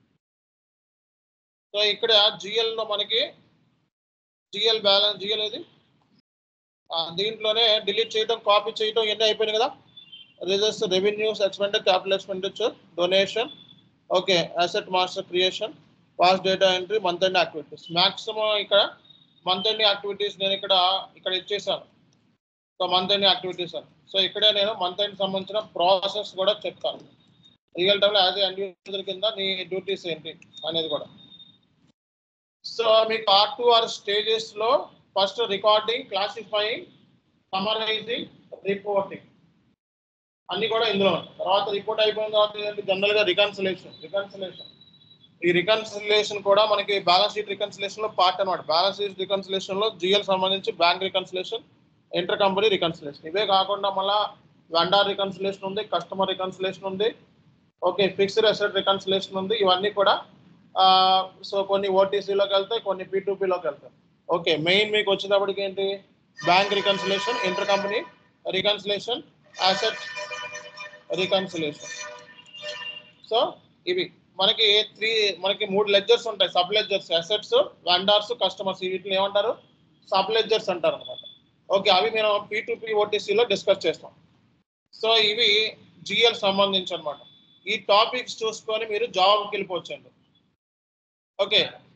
సో ఇక్కడ జిఎల్ లో మనకి జిఎల్ బ్యాలెన్స్ జిఎల్ ఏది ఆ, దీంట్లోనే డిలీట్ చేయడం కాపీ చేయడం ఇవన్నీ అయిపోయినాయి కదా reserves revenues expenditure capital expenditure donation okay asset master creation pass data entry month end activities maximum ఇక్కడ మంత్ ఎండ్ యాక్టివిటీస్ నేను ఇక్కడ ఇక్కడ ఇచ్చేసాను సో మంత్ ఎండ్ యాక్టివిటీస్ అని సో ఇక్కడే నేను మంత్ ఎండ్ సంబంధించిన ప్రాసెస్ కూడా చెప్తాను రియల్ టైంలో యాజ్ ఎండ్ యూజర్ కింద నీ డ్యూటీస్ ఏంటి అనేది కూడా సో మీకు ఆర్ టు ఆర్ స్టేజెస్ లో first recording classifying summarising reporting అన్ని కూడా ఇందులో ఉంటాయి తర్వాత రిపోర్ట్ అయిపోయిన తర్వాత ఏంటంటే జనరల్ గా రికన్సిలేషన్ రికన్సిలేషన్ ఈ రికన్సిలేషన్ కూడా మనకి బ్యాలెన్స్ షీట్ రికన్సిలేషన్ లో పార్ట్ అనమాట బ్యాలెన్స్ షీట్ రికన్సిలేషన్ లో జిఎల్ సంబంధించి bank reconciliation inter company reconciliation ఇవే కాకుండా మళ్ళా వెండార్ రికన్సిలేషన్ ఉంది కస్టమర్ రికన్సిలేషన్ ఉంది ఓకే ఫిక్స్డ్ అసెట్ రికన్సిలేషన్ ఉంది ఇవన్నీ కూడా సో కొన్ని ఓటీసీలోకి వెళ్తాయి కొన్ని పీటూపీలోకి వెళ్తాయి ఓకే మెయిన్ మీకు వచ్చేటప్పటికి ఏంటి bank reconciliation inter company reconciliation asset reconciliation so ఇవి మనకి త్రీ మనకి మూడు లెడ్జర్స్ ఉంటాయి sub ledgers assets vendors customers వీటిని ఏమంటారు సబ్ లెడ్జర్స్ అంటారు అనమాట ఓకే అవి మేము పీ టు పీ ఓటీసీలో డిస్కస్ చేస్తాం సో ఇవి జిఎల్ సంబంధించి అనమాట ఈ టాపిక్స్ చూసుకొని మీరు జాబ్కి వెళ్ళిపోవచ్చండి ఓకే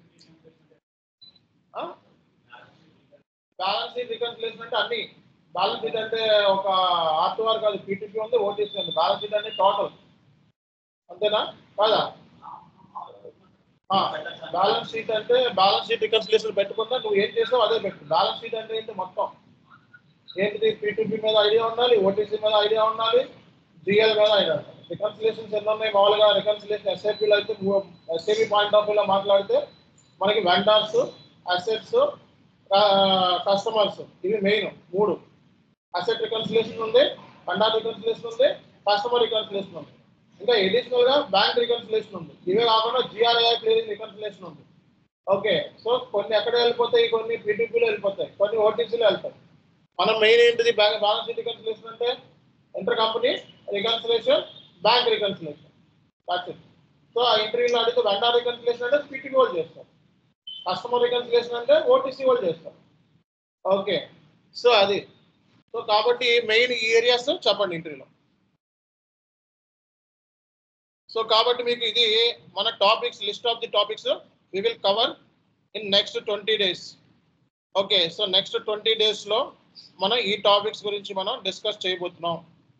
బ్యాలెన్స్ షీట్ రికన్సిలేషన్ అంటే అన్ని బ్యాలెన్స్ షీట్ అంటే ఒక ఆర్టీఆర్ కాదు పీటీపీ ఉంది ఓటీసీ ఉంది బ్యాలెన్స్ షీట్ అంటే టోటల్ అంతేనా కాదా బ్యాలెన్స్ షీట్ అంటే బ్యాలెన్స్ షీట్ రికన్సిలేషన్ పెట్టుకుంటా నువ్వు ఏం చేసావు అదే పెట్టు బ్యాలెన్స్ షీట్ అంటే ఏంటి మొత్తం ఏంటిది పీటీపీ మీద ఐడియా ఉండాలి ఓటీసీ మీద ఐడియా ఉండాలి జిఎల్ మీద ఐడియా ఉండాలి రికన్సిలేషన్స్ ఎన్ని ఉన్నాయి మామూలుగా రికన్సిలేషన్ ఎస్ఐపీలో అయితే ఎస్ఐపి పాయింట్ ఆఫ్ వ్యూలో మాట్లాడితే మనకి వెండర్స్ అసెట్స్ కస్టమర్స్ ఇవి మెయిన్ మూడు అసెట్ రికన్సిలేషన్ ఉంది వెండర్ రికన్సిలేషన్ ఉంది కస్టమర్ రికన్సిలేషన్ ఉంది ఇంకా ఎడిషనల్ గా బ్యాంక్ రికన్సిలేషన్ ఉంది ఇవే కాకుండా జిఆర్ఐ క్లియరింగ్ రికన్సిలేషన్ ఉంది ఓకే సో కొన్ని ఎక్కడ వెళ్ళిపోతాయి కొన్ని పీటీపీలో వెళ్ళిపోతాయి కొన్ని ఓటీసీలో వెళ్తాయి మనం మెయిన్ ఏంటిది బ్యాంక్ బ్యాలెన్స్ షీట్ రికన్సిలేషన్ అంటే inter company reconciliation bank reconciliation so ఆ ఇంటర్వ్యూలో అడిగితే వెండర్ రికన్సిలేషన్ అంటే పీటీపీ వాళ్ళు చేస్తారు కస్టమర్ రికన్సిలేషన్ అంటే ఓటీసీ వాళ్ళు చేస్తారు ఓకే సో అది సో కాబట్టి మెయిన్ ఈ ఏరియాస్ చెప్పండి ఇంటర్వ్యూలో సో కాబట్టి మీకు ఇది మన topics list of the topics we will cover in next twenty days okay so next twenty days లో మనం ఈ టాపిక్స్ గురించి మనం డిస్కస్ చేయబోతున్నాం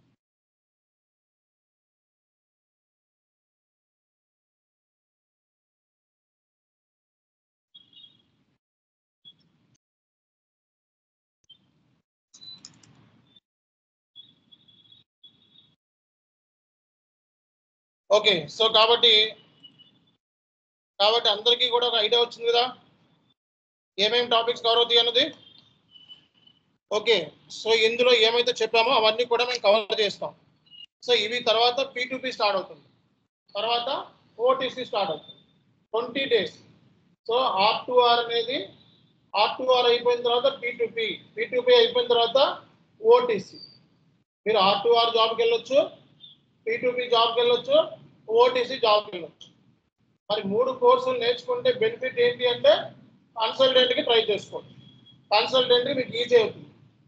ఓకే సో కాబట్టి కాబట్టి అందరికీ కూడా ఒక ఐడియా వచ్చింది కదా ఏమేమి టాపిక్స్ కవర్ అవుతాయి అన్నది ఓకే సో ఇందులో ఏమైతే చెప్పామో అవన్నీ కూడా మేము కవర్ చేస్తాం సో ఇవి తర్వాత పీ స్టార్ట్ అవుతుంది తర్వాత ఓటీసీ స్టార్ట్ అవుతుంది twenty days so R to R అనేది ఆర్ టు ఆర్ అయిపోయిన తర్వాత P to P P to P అయిపోయిన తర్వాత ఓటీసీ మీరు ఆర్ టు ఆర్ జాబ్కి వెళ్ళొచ్చు పీ జాబ్కి వెళ్ళొచ్చు ఓటీసీ జాబ్కి వెళ్ళొచ్చు మరి మూడు కోర్సులు నేర్చుకుంటే బెనిఫిట్ ఏంటి అంటే కన్సల్టెంట్కి ట్రై చేసుకోండి కన్సల్టెంట్కి మీకు ఈజీ అవుతుంది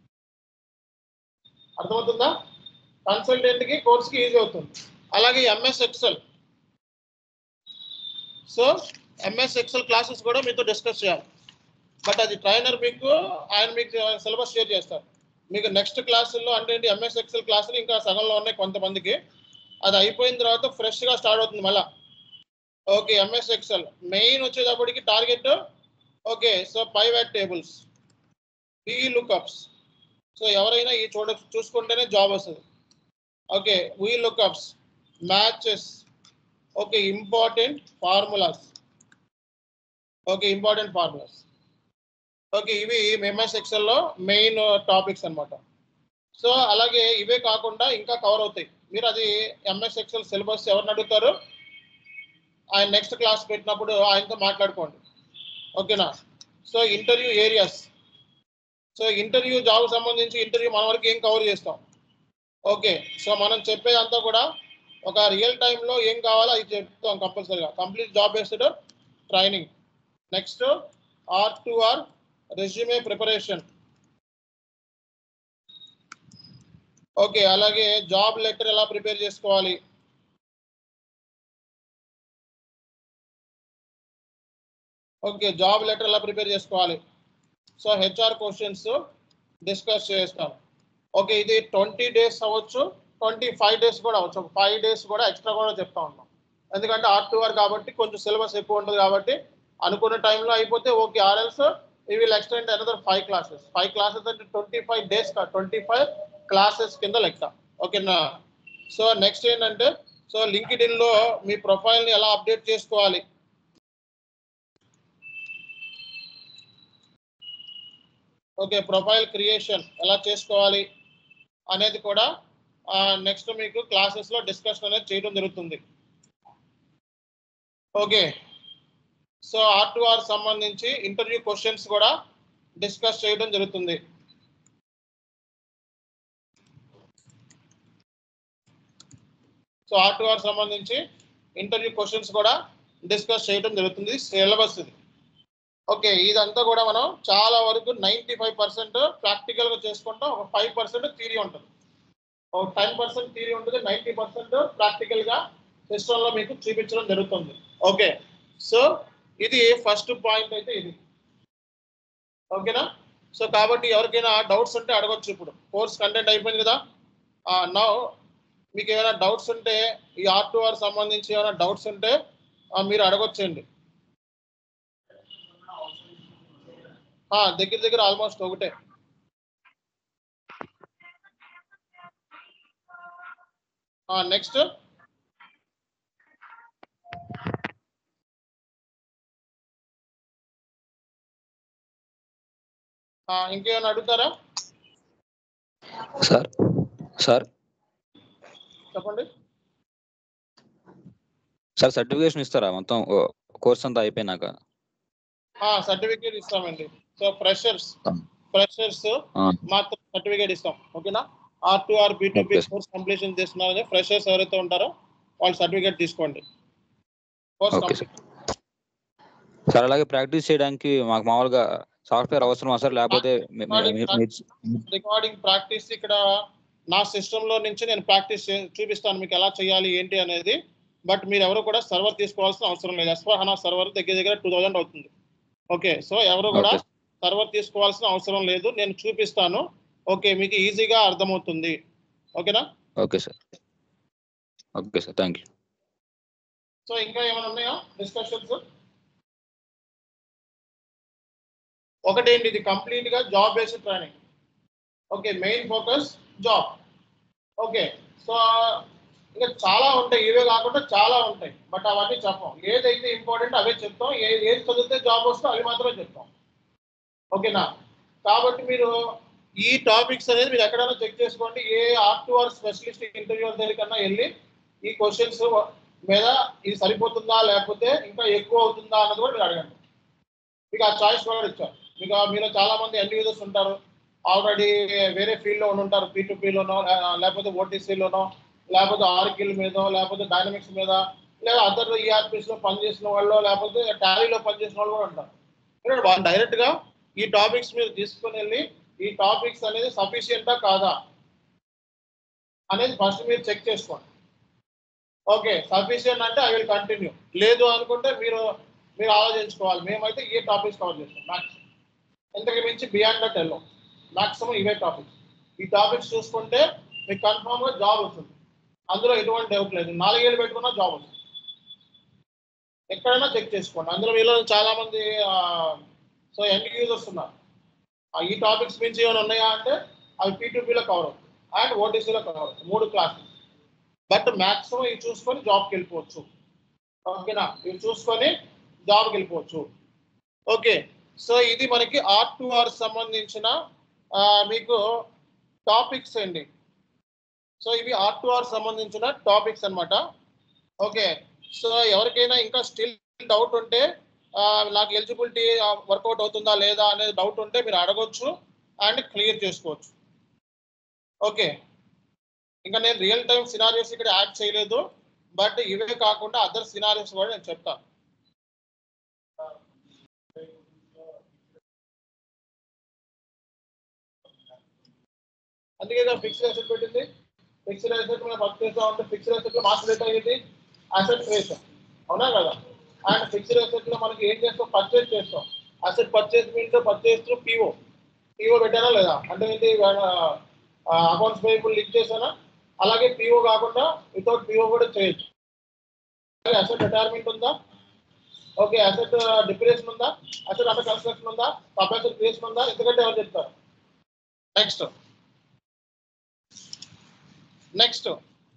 అర్థమవుతుందా కన్సల్టెంట్కి కోర్స్కి ఈజీ అవుతుంది అలాగే MS Excel so MS Excel classes కూడా మీతో డిస్కస్ చేయాలి బట్ అది ట్రైనర్ మీకు ఆయన మీకు సిలబస్ షేర్ చేస్తారు మీకు నెక్స్ట్ క్లాసుల్లో అంటే ఏంటి ఎంఎస్ ఎక్సెల్ క్లాసులు ఇంకా సగంలో ఉన్నాయి కొంతమందికి అది అయిపోయిన తర్వాత ఫ్రెష్గా స్టార్ట్ అవుతుంది మళ్ళా ఓకే ఎంఎస్ ఎక్సెల్ మెయిన్ వచ్చేటప్పటికి target okay so pivot tables ఈ లుక్అప్స్ సో ఎవరైనా ఈ చూడ చూసుకుంటేనే జాబ్ వస్తుంది okay V lookups matches okay important formulas okay important formulas okay ఇవి ఎంఎస్ ఎక్సెల్లో మెయిన్ టాపిక్స్ అన్నమాట సో అలాగే ఇవే కాకుండా ఇంకా కవర్ అవుతాయి మీరు అది ఎంఎస్ ఎక్సెల్ సిలబస్ ఎవరిని అడుగుతారు ఆయన నెక్స్ట్ క్లాస్ పెట్టినప్పుడు ఆయనతో మాట్లాడుకోండి ఓకేనా so interview areas so interview job సంబంధించి ఇంటర్వ్యూ మన వరకు ఏం కవర్ చేస్తాం ఓకే సో మనం చెప్పేదంతా కూడా ఒక రియల్ టైంలో ఏం కావాలో అది చెప్తాం కంపల్సరీగా complete job based training next R to R resume preparation okay అలాగే జాబ్ లెటర్ ఎలా ప్రిపేర్ చేసుకోవాలి ఓకే జాబ్ లెటర్ ఎలా ప్రిపేర్ చేసుకోవాలి సో హెచ్ఆర్ క్వశ్చన్స్ డిస్కస్ చేస్తాం ఓకే ఇది ట్వంటీ డేస్ అవ్వచ్చు ట్వంటీ ఫైవ్ డేస్ కూడా అవ్వచ్చు ఒక ఫైవ్ డేస్ కూడా ఎక్స్ట్రా కూడా చెప్తా ఉన్నాం ఎందుకంటే ఆర్ టూ ఆర్ కాబట్టి కొంచెం సిలబస్ ఎక్కువ ఉంటుంది కాబట్టి అనుకున్న టైంలో అయిపోతే okay or else we will extend another five classes five classes అంటే twenty five days twenty five classes కింద లెక్క ఓకేనా సో నెక్స్ట్ ఏంటంటే సో లింక్డ్ లో మీ ప్రొఫైల్ని ఎలా అప్డేట్ చేసుకోవాలి ఓకే ప్రొఫైల్ క్రియేషన్ ఎలా చేసుకోవాలి అనేది కూడా నెక్స్ట్ మీకు క్లాసెస్ లో డిస్కషన్ అనేది చేయడం జరుగుతుంది okay so R to R సంబంధించి ఇంటర్వ్యూ క్వశ్చన్స్ కూడా డిస్కస్ చేయడం జరుగుతుంది సో ఆర్ టు ఆర్ సంబంధించి ఇంటర్వ్యూ క్వశ్చన్స్ కూడా డిస్కస్ చేయడం జరుగుతుంది సిలబస్ ఇది ఓకే ఇదంతా కూడా మనం చాలా వరకు నైంటీ ఫైవ్ పర్సెంట్ ప్రాక్టికల్ గా చేసుకుంటాం ఒక ఫైవ్ పర్సెంట్ థియరీ ఉంటుంది ఒక టెన్ పర్సెంట్ థియరీ ఉంటుంది నైంటీ పర్సెంట్ ప్రాక్టికల్ గా సిస్టమ్ లో మీకు చూపించడం జరుగుతుంది ఓకే సో ఇది ఫస్ట్ పాయింట్ అయితే ఇది ఓకేనా సో కాబట్టి ఎవరికైనా డౌట్స్ ఉంటే అడగొచ్చు ఇప్పుడు కోర్స్ కంటెంట్ అయిపోయింది కదా నా మీకు ఏమైనా డౌట్స్ ఉంటే ఈ ఆర్ టు ఆర్ సంబంధించి ఏమైనా డౌట్స్ ఉంటే ఆ, మీరు అడగొచ్చండి ఆ, దగ్గర దగ్గర ఆల్మోస్ట్ ఒకటే నెక్స్ట్ ఇంకేమైనా అడుగుతారా సార్ సార్ చెప్పండి సార్ సర్టిఫికేషన్ ఇస్తారా మొత్తం కోర్స్ అంతా అయిపోయినాక సర్టిఫికేట్ ఇస్తామండి సో ఫ్రెషర్స్ ఆ. ఫ్రెషర్స్ ఆ, మాత్రం సర్టిఫికేట్ ఇస్తాం ఓకేనా R to R B to B Okay, sir. Course completion చేస్తున్నారని ఫ్రెషర్స్ ఎవరైతే ఉంటారో వాళ్ళు సర్టిఫికేట్ తీసుకోండి course Okay, sir. Complete sir అలాగే ప్రాక్టీస్ చేయడానికి మాకు మామూలుగా సాఫ్ట్వేర్ అవసరమా సార్ లేకపోతే మీ- మీ- మీ- మీ- రికార్డింగ్ ప్రాక్టీస్ ఇక్కడ నా సిస్టమ్ లో నుంచి నేను ప్రాక్టీస్ చూపిస్తాను మీకు ఎలా చేయాలి ఏంటి అనేది బట్ మీరు ఎవరు కూడా సర్వర్ తీసుకోవాల్సిన అవసరం లేదు ఎస్ఫర్ హనా సర్వర్ దగ్గర దగ్గర టూ థౌజండ్ అవుతుంది ఓకే సో ఎవరు కూడా Okay. సర్వర్ తీసుకోవాల్సిన అవసరం లేదు నేను చూపిస్తాను ఓకే మీకు ఈజీగా అర్థమవుతుంది ఓకేనా okay sir okay sir thank you so ఇంకా ఏమైనా ఉన్నాయా డిస్కషన్స్ ఒకటేంటి ఇది కంప్లీట్ గా job based training okay main focus job okay so ఇంకా చాలా ఉంటాయి ఇవే కాకుండా చాలా ఉంటాయి బట్ అవన్నీ చెప్పం ఏదైతే ఇంపార్టెంట్ అవే చెప్తాం ఏ ఏది చదివితే జాబ్ వస్తే అవి మాత్రమే చెప్తాం ఓకేనా కాబట్టి మీరు ఈ టాపిక్స్ అనేది మీరు ఎక్కడైనా చెక్ చేసుకోండి ఏ R to R specialist interview దగ్గరికన్నా వెళ్ళి ఈ క్వశ్చన్స్ మీద ఇది సరిపోతుందా లేకపోతే ఇంకా ఎక్కువ అవుతుందా అన్నది కూడా మీరు అడగండి మీకు ఆ చాయిస్ కూడా ఇచ్చారు మీకు ఆ- మీలో చాలా మంది ఎండ్ యూజర్స్ ఉంటారు ఆల్రెడీ వేరే ఫీల్డ్ లో ఉంటారు పీ టు పీలోనో లేకపోతే ఓటీసీలోనో లేకపోతే ఆర్కిల్ మీద లేకపోతే డైనమిక్స్ మీద లేదా అదర్ ఈఆర్పీస్ లో పనిచేసిన వాళ్ళు లేకపోతే టాలీలో పనిచేసిన వాళ్ళు కూడా ఉంటారు ఎందుకంటే వాళ్ళు డైరెక్ట్ గా ఈ టాపిక్స్ మీరు తీసుకుని వెళ్ళి ఈ టాపిక్స్ అనేది సఫిషియంటా కాదా అనేది ఫస్ట్ మీరు చెక్ చేసుకోండి ఓకే సఫిషియంట్ అంటే ఐ విల్ కంటిన్యూ లేదు అనుకుంటే మీరు మీరు ఆలోచించుకోవాలి మేమైతే ఏ టాపిక్స్ కవర్ చేస్తాం మ్యాక్సిమం ఎంతకు మించి బియాండ్ దట్ వెళ్ళాం మాక్సిమం ఇవే టాపిక్స్ ఈ టాపిక్స్ చూసుకుంటే మీకు కన్ఫామ్ గా జాబ్ వస్తుంది అందులో ఎటువంటి డౌట్ లేదు నాలుగేళ్ళు పెట్టుకున్నా జాబ్ వస్తుంది ఎక్కడైనా చెక్ చేసుకోండి అందులో మీలో చాలా మంది సో ఎండ్ యూజర్స్ ఉన్నారు ఆ ఈ టాపిక్స్ మించి ఏమైనా ఉన్నాయా అంటే అవి పీటీపీలో కవర్ అవుతుంది అండ్ ఓటీసీలో కవర్ అవుతుంది మూడు క్లాసెస్ బట్ మాక్సిమం ఇవి చూసుకొని జాబ్కి వెళ్ళిపోవచ్చు ఓకేనా ఇవి చూసుకొని జాబ్కి వెళ్ళిపోవచ్చు ఓకే సో ఇది మనకి ఆర్ టు ఆర్ సంబంధించిన ఆ, మీకు టాపిక్స్ అండి సో ఇవి ఆర్ టు ఆర్ సంబంధించిన టాపిక్స్ అన్నమాట ఓకే సో ఎవరికైనా ఇంకా స్టిల్ డౌట్ ఉంటే ఆ, నాకు ఎలిజిబిలిటీ వర్కౌట్ అవుతుందా లేదా అనేది డౌట్ ఉంటే మీరు అడగొచ్చు అండ్ క్లియర్ చేసుకోవచ్చు ఓకే ఇంకా నేను రియల్ టైం సినారియోస్ ఇక్కడ యాడ్ చేయలేదు బట్ ఇవే కాకుండా అదర్ సినారియోస్ కూడా నేను చెప్తాను అందుకే ఫిక్స్డ్ అసెట్ పెట్టింది ఫిక్స్డ్ అసెట్ మనం వర్క్ చేస్తా ఉంటే ఫిక్స్డ్ అసెట్ లో మాస్ రేట్ అయ్యేది అసెట్ రేట్ అవునా కదా అండ్ ఫిక్స్డ్ అసెట్ లో మనకి ఏం చేస్తాం పర్చేస్ చేస్తాం asset purchase means purchase through PO PO పెట్టానా లేదా అంటే ఏంటి అకౌంట్స్ పేయబుల్ లింక్ చేశానా అలాగే పిఓ కాకుండా వితౌట్ పిఓ కూడా చేయొచ్చు అసెట్ రిటైర్మెంట్ ఉందా ఓకే అసెట్ డిప్రెషన్ ఉందా అసెట్ అండర్ కన్స్ట్రక్షన్ ఉందా సబ్ అసెట్ క్రియేషన్ ఉందా ఎందుకంటే ఎవరు చెప్తారు నెక్స్ట్ నెక్స్ట్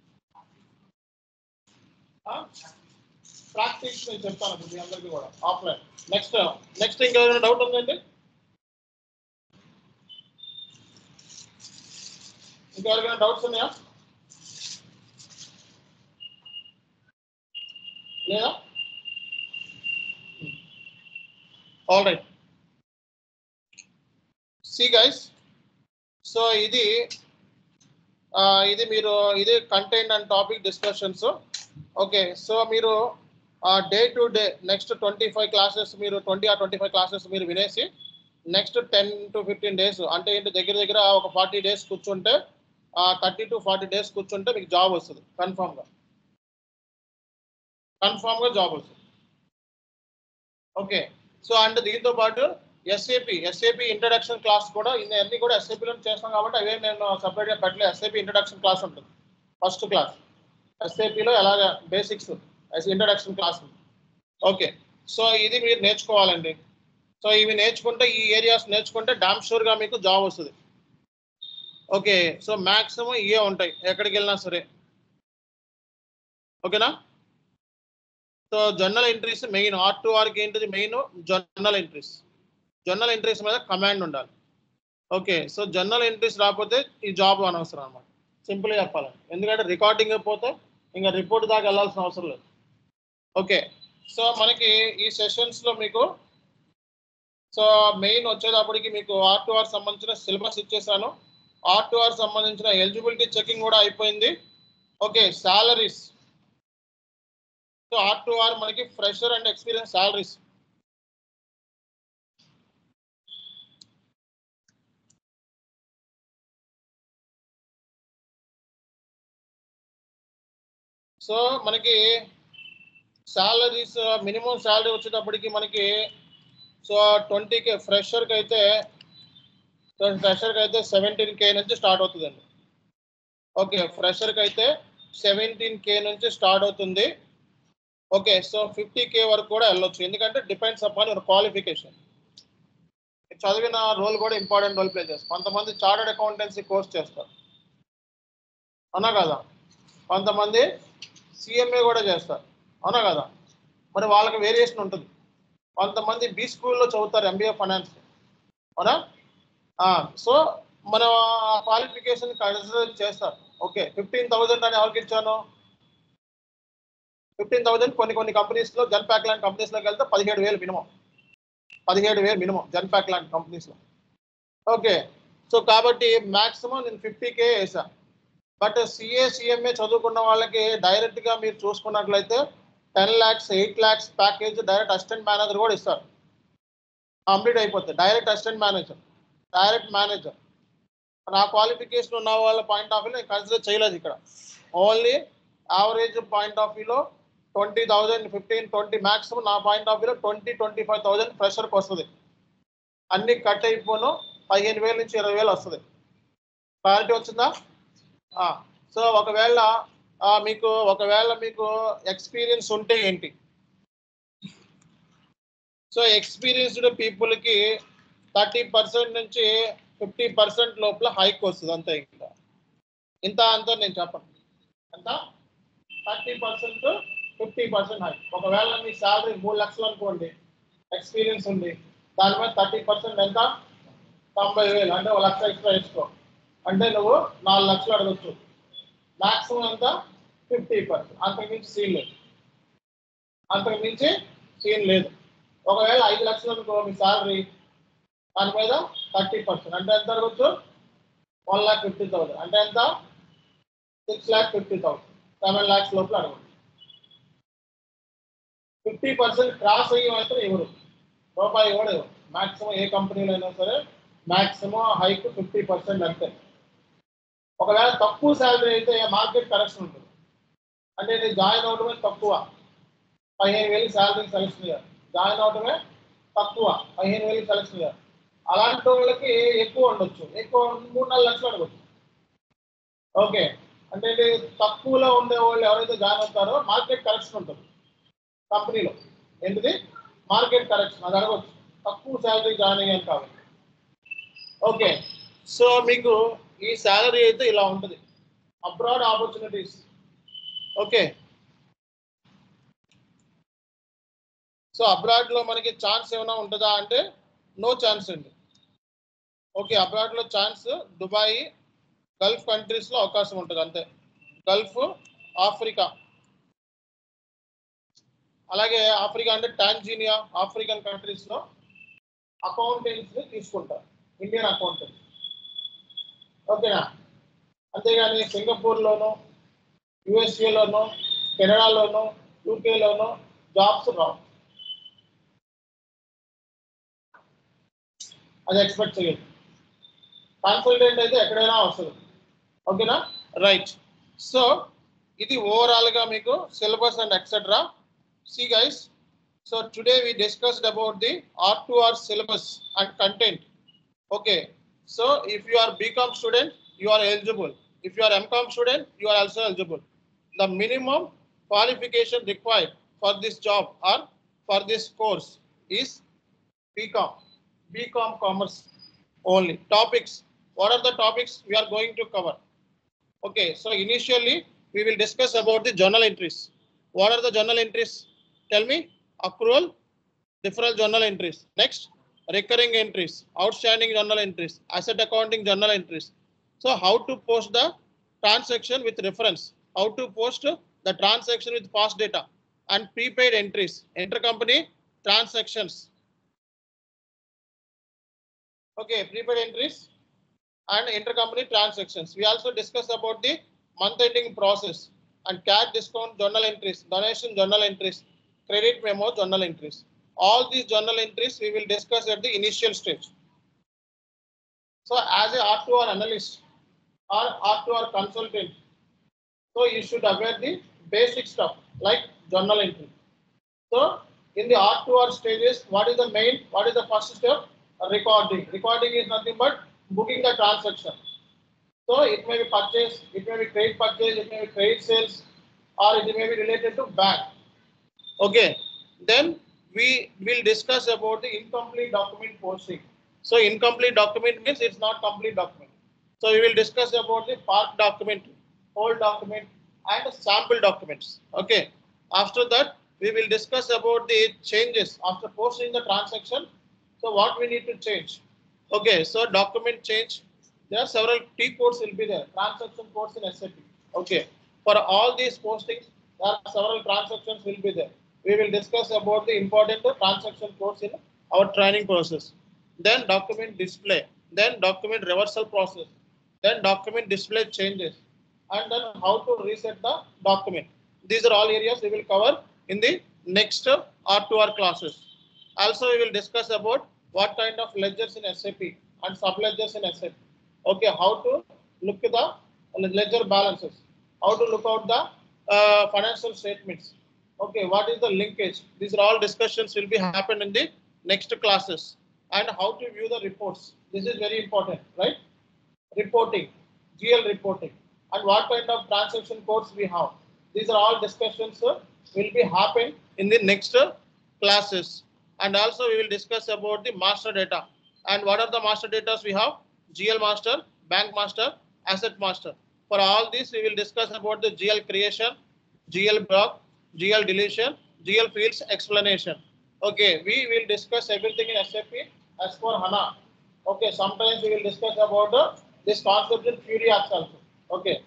ప్రాక్టీస్ నేను చెప్తాను ఇప్పుడు మీ అందరికీ కూడా ఆఫ్లైన్ నెక్స్ట్ నెక్స్ట్ ఇంకెవరైనా డౌట్ ఉందండి ఇంకెవరికైనా డౌట్స్ ఉన్నాయా లేదా all right see guys so ఇది ఆ, ఇది మీరు ఇది content and topic discussions okay so మీరు day to day next twenty five classes మీరు ట్వంటీ ఆ ట్వంటీ ఫైవ్ క్లాసెస్ మీరు వినేసి next ten to fifteen days అంటే ఏంటి దగ్గర దగ్గర ఒక ఫార్టీ డేస్ కూర్చుంటే థర్టీ టు ఫార్టీ డేస్ కూర్చుంటే మీకు జాబ్ వస్తుంది కన్ఫామ్గా కన్ఫామ్గా జాబ్ వస్తుంది ఓకే సో అండ్ దీంతో పాటు ఎస్ఏపి ఎస్ఏపి ఇంట్రడక్షన్ క్లాస్ కూడా ఇన్ని అన్ని కూడా ఎస్ఏపిలో చేస్తాం కాబట్టి అవే నేను సపరేట్గా పెట్టలేదు ఎస్ఏపి ఇంట్రడక్షన్ క్లాస్ ఉంటుంది ఫస్ట్ క్లాస్ ఎస్ఏపిలో ఎలాగ basics introduction class okay so ఇది మీరు నేర్చుకోవాలండి సో ఇవి నేర్చుకుంటే ఈ ఏరియాస్ నేర్చుకుంటే డామ్ షూర్గా మీకు జాబ్ వస్తుంది ఓకే సో మ్యాక్సిమం ఇవే ఉంటాయి ఎక్కడికి వెళ్ళినా సరే ఓకేనా so journal entries main R to ఆర్కి ఏంటిది main journal entries journal entries మీద కమాండ్ ఉండాలి ఓకే సో జర్నల్ ఎంట్రీస్ రాకపోతే ఈ జాబ్ అనవసరం అనమాట సింపుల్గా చెప్పాలండి ఎందుకంటే రికార్డింగ్ పోతే ఇంకా రిపోర్ట్ దాకా వెళ్ళాల్సిన అవసరం లేదు ఓకే సో మనకి ఈ సెషన్స్లో మీకు సో మెయిన్ వచ్చేటప్పటికి మీకు ఆర్ టు ఆర్ సంబంధించిన సిలబస్ ఇచ్చేసాను ఆర్ టు ఆర్ సంబంధించిన ఎలిజిబిలిటీ చెకింగ్ కూడా అయిపోయింది okay salaries so R to R మనకి fresher and experience salaries so మనకి సాలరీస్ మినిమం సాలరీ వచ్చేటప్పటికి మనకి సో ట్వంటీకి ఫ్రెషర్కి అయితే ఫ్రెషర్కి అయితే సెవెంటీన్ కే నుంచి స్టార్ట్ అవుతుందండి ఓకే ఫ్రెషర్కి అయితే సెవెంటీన్ కే నుంచి స్టార్ట్ అవుతుంది ఓకే సో ఫిఫ్టీ కే వరకు కూడా వెళ్ళొచ్చు ఎందుకంటే డిపెండ్స్ అపాన్ యువర్ క్వాలిఫికేషన్ చదివిన రోల్ కూడా ఇంపార్టెంట్ రోల్ ప్లే చేస్తారు కొంతమంది చార్టెడ్ అకౌంటెన్సీ కోర్స్ చేస్తారు అవునా కదా కొంతమంది సిఎంఏ కూడా చేస్తారు అవునా కదా మరి వాళ్ళకి వేరియేషన్ ఉంటుంది కొంతమంది బి స్కూల్లో చదువుతారు ఎంబీఏ ఫైనాన్స్ అవునా సో మన క్వాలిఫికేషన్ కన్సిడర్ చేస్తారు ఓకే ఫిఫ్టీన్ థౌజండ్ అని ఎవరికి ఇచ్చాను ఫిఫ్టీన్ థౌజండ్ కొన్ని కొన్ని కంపెనీస్లో జన్ ప్యాక్ లాంటి కంపెనీస్లోకి వెళ్తే పదిహేడు వేలు మినిమం పదిహేడు వేలు మినిమం జన్ ప్యాక్ లాంటి కంపెనీస్లో ఓకే సో కాబట్టి మ్యాక్సిమం నేను ఫిఫ్టీ కే వేసా బట్ సిఏ సిఎంఏ చదువుకున్న వాళ్ళకి డైరెక్ట్గా మీరు చూసుకున్నట్లయితే ten lakhs eight lakhs package direct assistant manager కూడా ఇస్తారు కంప్లీట్ అయిపోతుంది direct assistant manager direct manager నా క్వాలిఫికేషన్ ఉన్న వాళ్ళ పాయింట్ ఆఫ్ వ్యూ నేను కన్సిడర్ చేయలేదు ఇక్కడ ఓన్లీ యావరేజ్ పాయింట్ ఆఫ్ వ్యూలో twenty thousand fifteen twenty maximum నా పాయింట్ ఆఫ్ వ్యూలో ట్వంటీ ట్వంటీ ఫైవ్ థౌజండ్ ఫ్రెషర్కి వస్తుంది అన్ని కట్ అయిపోను పదిహేను వేల నుంచి ఇరవై వేలు వస్తుంది క్లారిటీ వచ్చిందా సో ఒకవేళ ఆ, మీకు ఒకవేళ మీకు ఎక్స్పీరియన్స్ ఉంటే ఏంటి సో ఎక్స్పీరియన్స్డ్ పీపుల్కి థర్టీ పర్సెంట్ నుంచి ఫిఫ్టీ పర్సెంట్ లోపల హైక్ వస్తుంది అంతే ఇంకా ఇంత అంత నేను చెప్పను ఎంత thirty percent fifty percent hike ఒకవేళ మీ శాలరీ మూడు లక్షలు అనుకోండి ఎక్స్పీరియన్స్ ఉంది దాని మీద థర్టీ పర్సెంట్ ఎంత తొంభై వేలు అంటే ఒక లక్ష ఎక్స్ట్రా వేసుకో అంటే నువ్వు నాలుగు లక్షలు అడగచ్చు మాక్సిమం ఎంత ఫిఫ్టీ పర్సెంట్ అంతకు మించి సీన్ లేదు అంతకు మించి సీన్ లేదు ఒకవేళ ఐదు లక్షలు అనుకో మీ శాలరీ దాని మీద థర్టీ పర్సెంట్ అంటే ఎంత అడగచ్చు వన్ ల్యాక్ ఫిఫ్టీ థౌసండ్ అంటే ఎంత six lakh fifty thousand seven lakhs లోపల అడగచ్చు ఫిఫ్టీ పర్సెంట్ క్రాస్ అయ్యి మాత్రం ఎవరు రూపాయి ఇవ్వడు మాక్సిమం ఏ కంపెనీలో అయినా సరే మాక్సిమం హైక్ ఫిఫ్టీ పర్సెంట్ అంతే ఒకవేళ తక్కువ శాలరీ అయితే మార్కెట్ కరెక్షన్ ఉంటుంది అంటే నేను జాయిన్ అవడమే తక్కువ పదిహేను వేలు శాలరీ సెలెక్షన్ ఇయ్యారు జాయిన్ అవడమే తక్కువ పదిహేను వేలు సెలెక్షన్ ఇయ్యారు అలాంటి వాళ్ళకి ఎక్కువ ఉండొచ్చు ఎక్కువ మూడు నాలుగు లక్షలు అడగచ్చు ఓకే అంటే ఇది తక్కువలో ఉండే వాళ్ళు ఎవరైతే జాయిన్ అవుతారో మార్కెట్ కరెక్షన్ ఉంటుంది కంపెనీలో ఏంటిది మార్కెట్ కరెక్షన్ అది అడగచ్చు తక్కువ శాలరీ జాయిన్ అయ్యాను కాబట్టి ఓకే సో మీకు ఈ శాలరీ అయితే ఇలా ఉంటుంది abroad opportunities okay so abroad లో మనకి ఛాన్స్ ఏమైనా ఉంటుందా అంటే నో ఛాన్స్ అండి ఓకే అబ్రాడ్ లో ఛాన్స్ దుబాయ్ గల్ఫ్ కంట్రీస్ లో అవకాశం ఉంటుంది అంతే గల్ఫ్ ఆఫ్రికా అలాగే ఆఫ్రికా అంటే టాంజీనియా ఆఫ్రికన్ కంట్రీస్ లో అకౌంటెంట్స్ తీసుకుంటారు ఇండియన్ అకౌంటెంట్స్ ఓకేనా అంతేగాని సింగపూర్లోను యుఎస్ఏలోను కెనడాలోను యూకేలోను జాబ్స్ రావు అది ఎక్స్పెక్ట్ చేయదు కన్సల్టెంట్ అయితే ఎక్కడైనా వస్తుంది ఓకేనా రైట్ సో ఇది ఓవరాల్గా మీకు syllabus and etcetera see guys so today we discussed about the R2R syllabus and content. Okay, so if you are BCom student, you are eligible. If you are MCom student, you are also eligible. The minimum qualification required for this job or for this course is BCom, BCom Commerce only. Topics, what are the topics we are going to cover? Okay, so initially we will discuss about the journal entries. What are the journal entries? Tell me accrual, deferral journal entries. Next, recurring entries, outstanding journal entries, asset accounting journal entries. So how to post the transaction with reference, how to post the transaction with past data and prepaid entries, intercompany transactions. Okay, prepaid entries and intercompany transactions. We also discuss about the month ending process and CAD discount journal entries, donation journal entries, credit memo journal entries. All these journal entries we will discuss at the initial stage. So as a R2R analyst or R2R consultant, so you should aware the basic stuff like journal entry. So in the R2R stages, what is the main, what is the first step? Recording. Recording is nothing but booking the transaction. So it may be purchase, it may be trade purchase, it may be trade sales, or it may be related to bank. Okay, then we will discuss about the incomplete document posting. So incomplete document means it's not complete document. So we will discuss about the part document, whole document, and sample documents. Okay. After that, we will discuss about the changes after posting the transaction. So what we need to change. Okay, so document change. There are several T codes will be there. Transaction codes in SAP. Okay. For all these postings, there are several transactions will be there. We will discuss about the important transaction codes in our training process. Then document display. Then document reversal process. Then document display changes. And then how to reset the document. These are all areas we will cover in the next R2R classes. Also, we will discuss about what kind of ledgers in SAP and subledgers in SAP. Okay, how to look at the ledger balances, how to look out the uh, financial statements. Okay, what is the linkage? These are all discussions will be happen in the next classes. And how to view the reports. This is very important, right? Reporting, GL reporting, and what kind of transaction codes we have. These are all discussions uh, will be happen in the next uh, classes. And also we will discuss about the master data. And what are the master data we have? GL master, bank master, asset master. For all these, we will discuss about the GL creation, GL block, GL deletion, GL fields explanation. Okay, we will discuss everything in SAP as for HANA. Okay, sometimes we will discuss about uh, this concept in Fury apps also. Okay.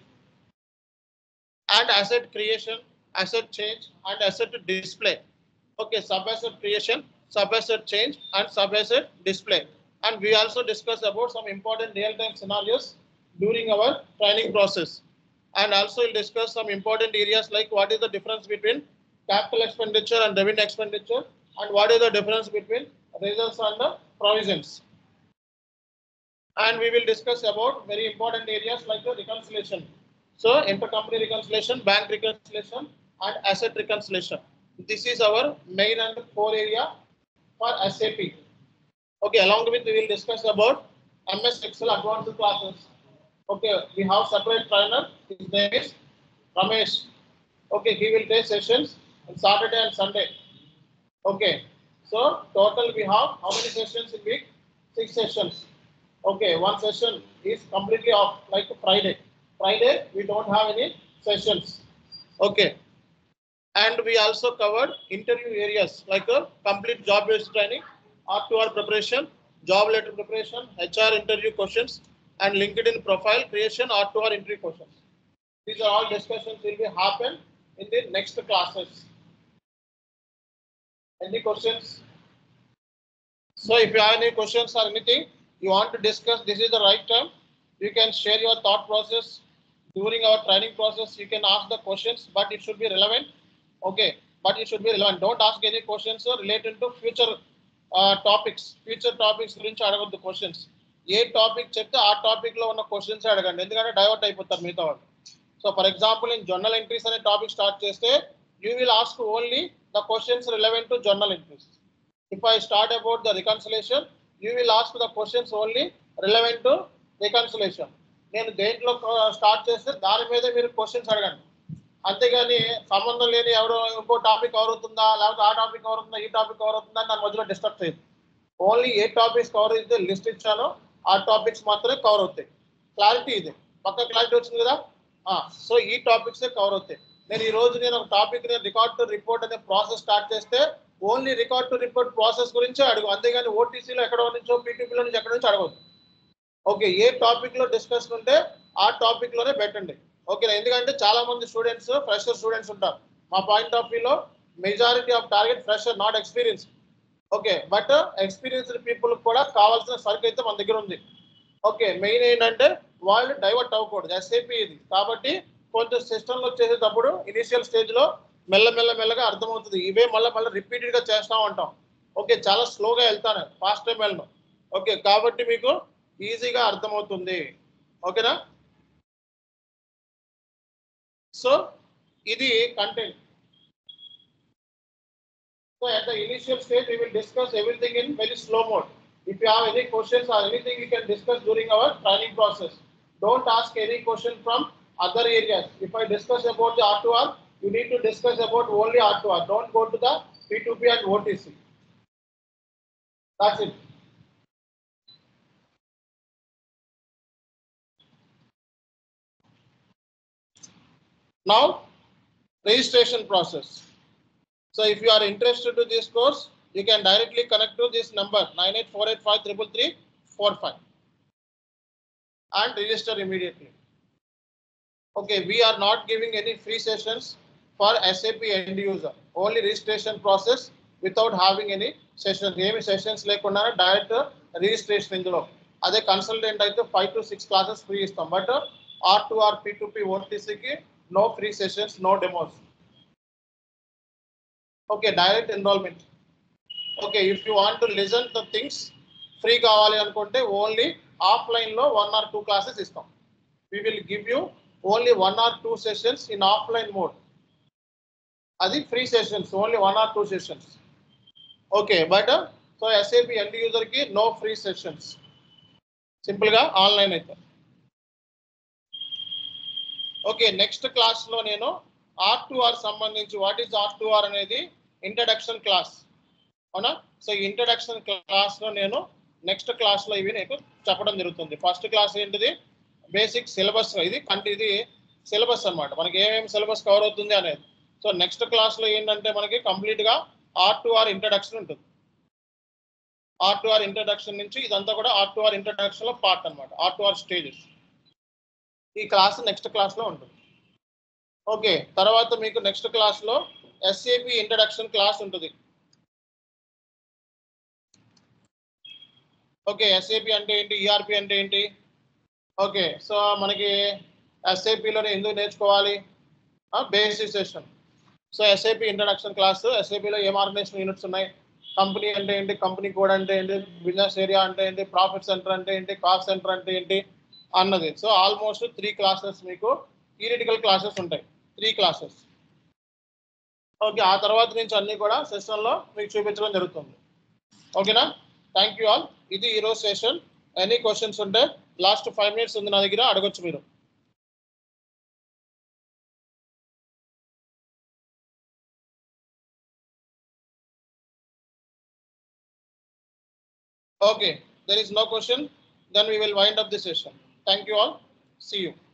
And asset creation, asset change, and asset display. Okay, sub asset creation, sub asset change, and sub asset display. and we also discuss about some important real-time scenarios during our training process. And also we'll discuss some important areas like what is the difference between capital expenditure and revenue expenditure and what is the difference between reserves and the provisions. And we will discuss about very important areas like the reconciliation. So intercompany reconciliation, bank reconciliation and asset reconciliation. This is our main and core area for SAP. Okay, along with we will discuss about MS Excel advanced classes. Okay, we have separate trainer. His name is Ramesh. Okay, he will take sessions on Saturday and Sunday. Okay, so total we have how many sessions in week? Six sessions. Okay, one session is completely off like Friday. Friday we don't have any sessions. Okay, and we also covered interview areas like a complete job based training, R2R preparation, job letter preparation, HR interview questions, and LinkedIn profile creation, R2R interview questions. These are all discussions will be happen in the next classes. Any questions? So if you have any questions or anything you want to discuss, this is the right time. You can share your thought process during our training process. You can ask the questions, but it should be relevant. Okay, but it should be relevant. Don't ask any questions uh, related to future uh, topics. Future topics గురించి అడగద్దు questions ఏ topic చెప్తే ఆ topic లో ఉన్న questions అడగండి ఎందుకంటే divert అయిపోతారు మిగతా వాళ్ళు సో ఫర్ ఎగ్జాంపుల్ నేను జర్నల్ ఎంట్రీస్ అనే టాపిక్ స్టార్ట్ చేస్తే you will ask only the questions relevant to journal entries if I start about the reconciliation, you will ask the questions only relevant to reconciliation. నేను దేంట్లో start చేస్తే దాని మీద మీరు questions అడగండి అంతేగాని సంబంధం లేని ఎవరో ఇంకో టాపిక్ కవర్ అవుతుందా లేకపోతే ఆ టాపిక్ కవర్ అవుతుందా ఈ టాపిక్ కవర్ అవుతుందా అని దాని మధ్యలో డిస్టర్బ్ చేయదు ఓన్లీ ఏ టాపిక్స్ కవర్ అయితే లిస్ట్ ఇచ్చానో ఆ టాపిక్స్ మాత్రమే కవర్ అవుతాయి క్లారిటీ ఇది పక్క క్లారిటీ వచ్చింది కదా సో ఈ టాపిక్స్ కవర్ అవుతాయి నేను ఈ రోజు నేను ఒక టాపిక్ రికార్డ్ టు రిపోర్ట్ అనే ప్రాసెస్ స్టార్ట్ చేస్తే only record to report process గురించే అడుగు అంతేగాని ఓటీసీలో ఎక్కడో నుంచో పీటీపీలో నుంచి ఎక్కడి నుంచి అడగదు ఓకే ఏ టాపిక్ లో డిస్కషన్ ఉంటే ఆ టాపిక్ లోనే పెట్టండి ఓకే ఎందుకంటే చాలా మంది స్టూడెంట్స్ ఫ్రెషర్ స్టూడెంట్స్ ఉంటారు మా పాయింట్ ఆఫ్ వ్యూలో majority of target fresher not experience okay but experienced people కూడా కావాల్సిన సరుకు అయితే మన దగ్గర ఉంది ఓకే మెయిన్ ఏంటంటే వాళ్ళు డైవర్ట్ అవ్వకూడదు ఎస్ఏపి ఇది కాబట్టి కొంచెం సిస్టంలో చేసేటప్పుడు ఇనిషియల్ స్టేజ్ లో మెల్ల మెల్ల మెల్లగా అర్థమవుతుంది ఇవే మళ్ళీ మళ్ళీ రిపీటెడ్ గా చేస్తా ఉంటాం ఓకే చాలా స్లోగా వెళ్తాను ఫాస్ట్ టైం వెళ్ళను ఓకే కాబట్టి మీకు ఈజీగా అర్థమవుతుంది ఓకేనా సో ఇది content so at the initial stage we will discuss everything in very slow mode if you have any questions or anything you can discuss during our training process don't ask any question from other areas if i discuss about the r2r you need to discuss about only r2r don't go to the p2p and otc that's it now registration process so if you are interested to this course, you can directly connect to this number 984853345 and register immediately. Okay, we are not giving any free sessions for SAP end user. Only registration process without having any sessions. ఏమి sessions లేకుండా direct registration ఇందులో అదే consultant అయితే five to six classes free ఇస్తాం but R to R P to P ఓటీసీకి no free sessions no demos okay direct enrollment okay if you want to listen the things free కావాలి అనుకుంటే only offline లో one or two classes ఇస్తాం we will give you only one or two sessions in offline mode అది free sessions only one or two sessions okay but so SAP end user కి no free sessions simple గా online అయితే okay next class లో నేను R to R సంబంధించి what is R to R అనేది introduction class అవునా so ఈ introduction class లో నేను నెక్స్ట్ క్లాస్ లో ఇవి నీకు చెప్పడం జరుగుతుంది ఫస్ట్ క్లాస్ ఏంటిది బేసిక్ సిలబస్ ఇది కంటి ఇది సిలబస్ అన్నమాట మనకి ఏమేమి సిలబస్ కవర్ అవుతుంది అనేది సో నెక్స్ట్ క్లాస్ లో ఏంటంటే మనకి కంప్లీట్ గా ఆర్ టు ఆర్ ఇంట్రడక్షన్ ఉంటుంది ఆర్ టు ఆర్ ఇంట్రడక్షన్ నుంచి ఇదంతా కూడా ఆర్ టు ఆర్ ఇంట్రడక్షన్ లో పార్ట్ అన్నమాట ఆర్ టు ఆర్ స్టేజెస్ ఈ క్లాస్ నెక్స్ట్ క్లాస్ లో ఉంటుంది ఓకే తర్వాత మీకు నెక్స్ట్ క్లాస్ లో ఎస్ఏపి ఇంట్రడక్షన్ క్లాస్ ఉంటుంది ఓకే ఎస్ఏపి అంటే ఏంటి ఈఆర్పి అంటే ఏంటి ఓకే సో మనకి ఎస్ఏపిలోనే ఎందుకు నేర్చుకోవాలి basic session so SAP introduction class ఎస్ఏపిలో ఏం ఆర్గనైజేషన్ యూనిట్స్ ఉన్నాయి కంపెనీ అంటే ఏంటి కంపెనీ కోడ్ అంటే ఏంటి బిజినెస్ ఏరియా అంటే ఏంటి ప్రాఫిట్ సెంటర్ అంటే ఏంటి కాస్ట్ సెంటర్ అంటే ఏంటి అన్నది సో ఆల్మోస్ట్ త్రీ క్లాసెస్ మీకు థియరిటికల్ క్లాసెస్ ఉంటాయి త్రీ క్లాసెస్ ఓకే ఆ తర్వాత నుంచి అన్ని కూడా సెషన్లో మీకు చూపించడం జరుగుతుంది ఓకేనా థ్యాంక్ యూ ఆల్ ఇది ఈరోజు సెషన్ ఎనీ క్వశ్చన్స్ ఉంటే లాస్ట్ ఫైవ్ మినిట్స్ ఉంది నా దగ్గర అడగొచ్చు మీరు Okay, there is no question. Then we will wind up the session. Thank you all. See you.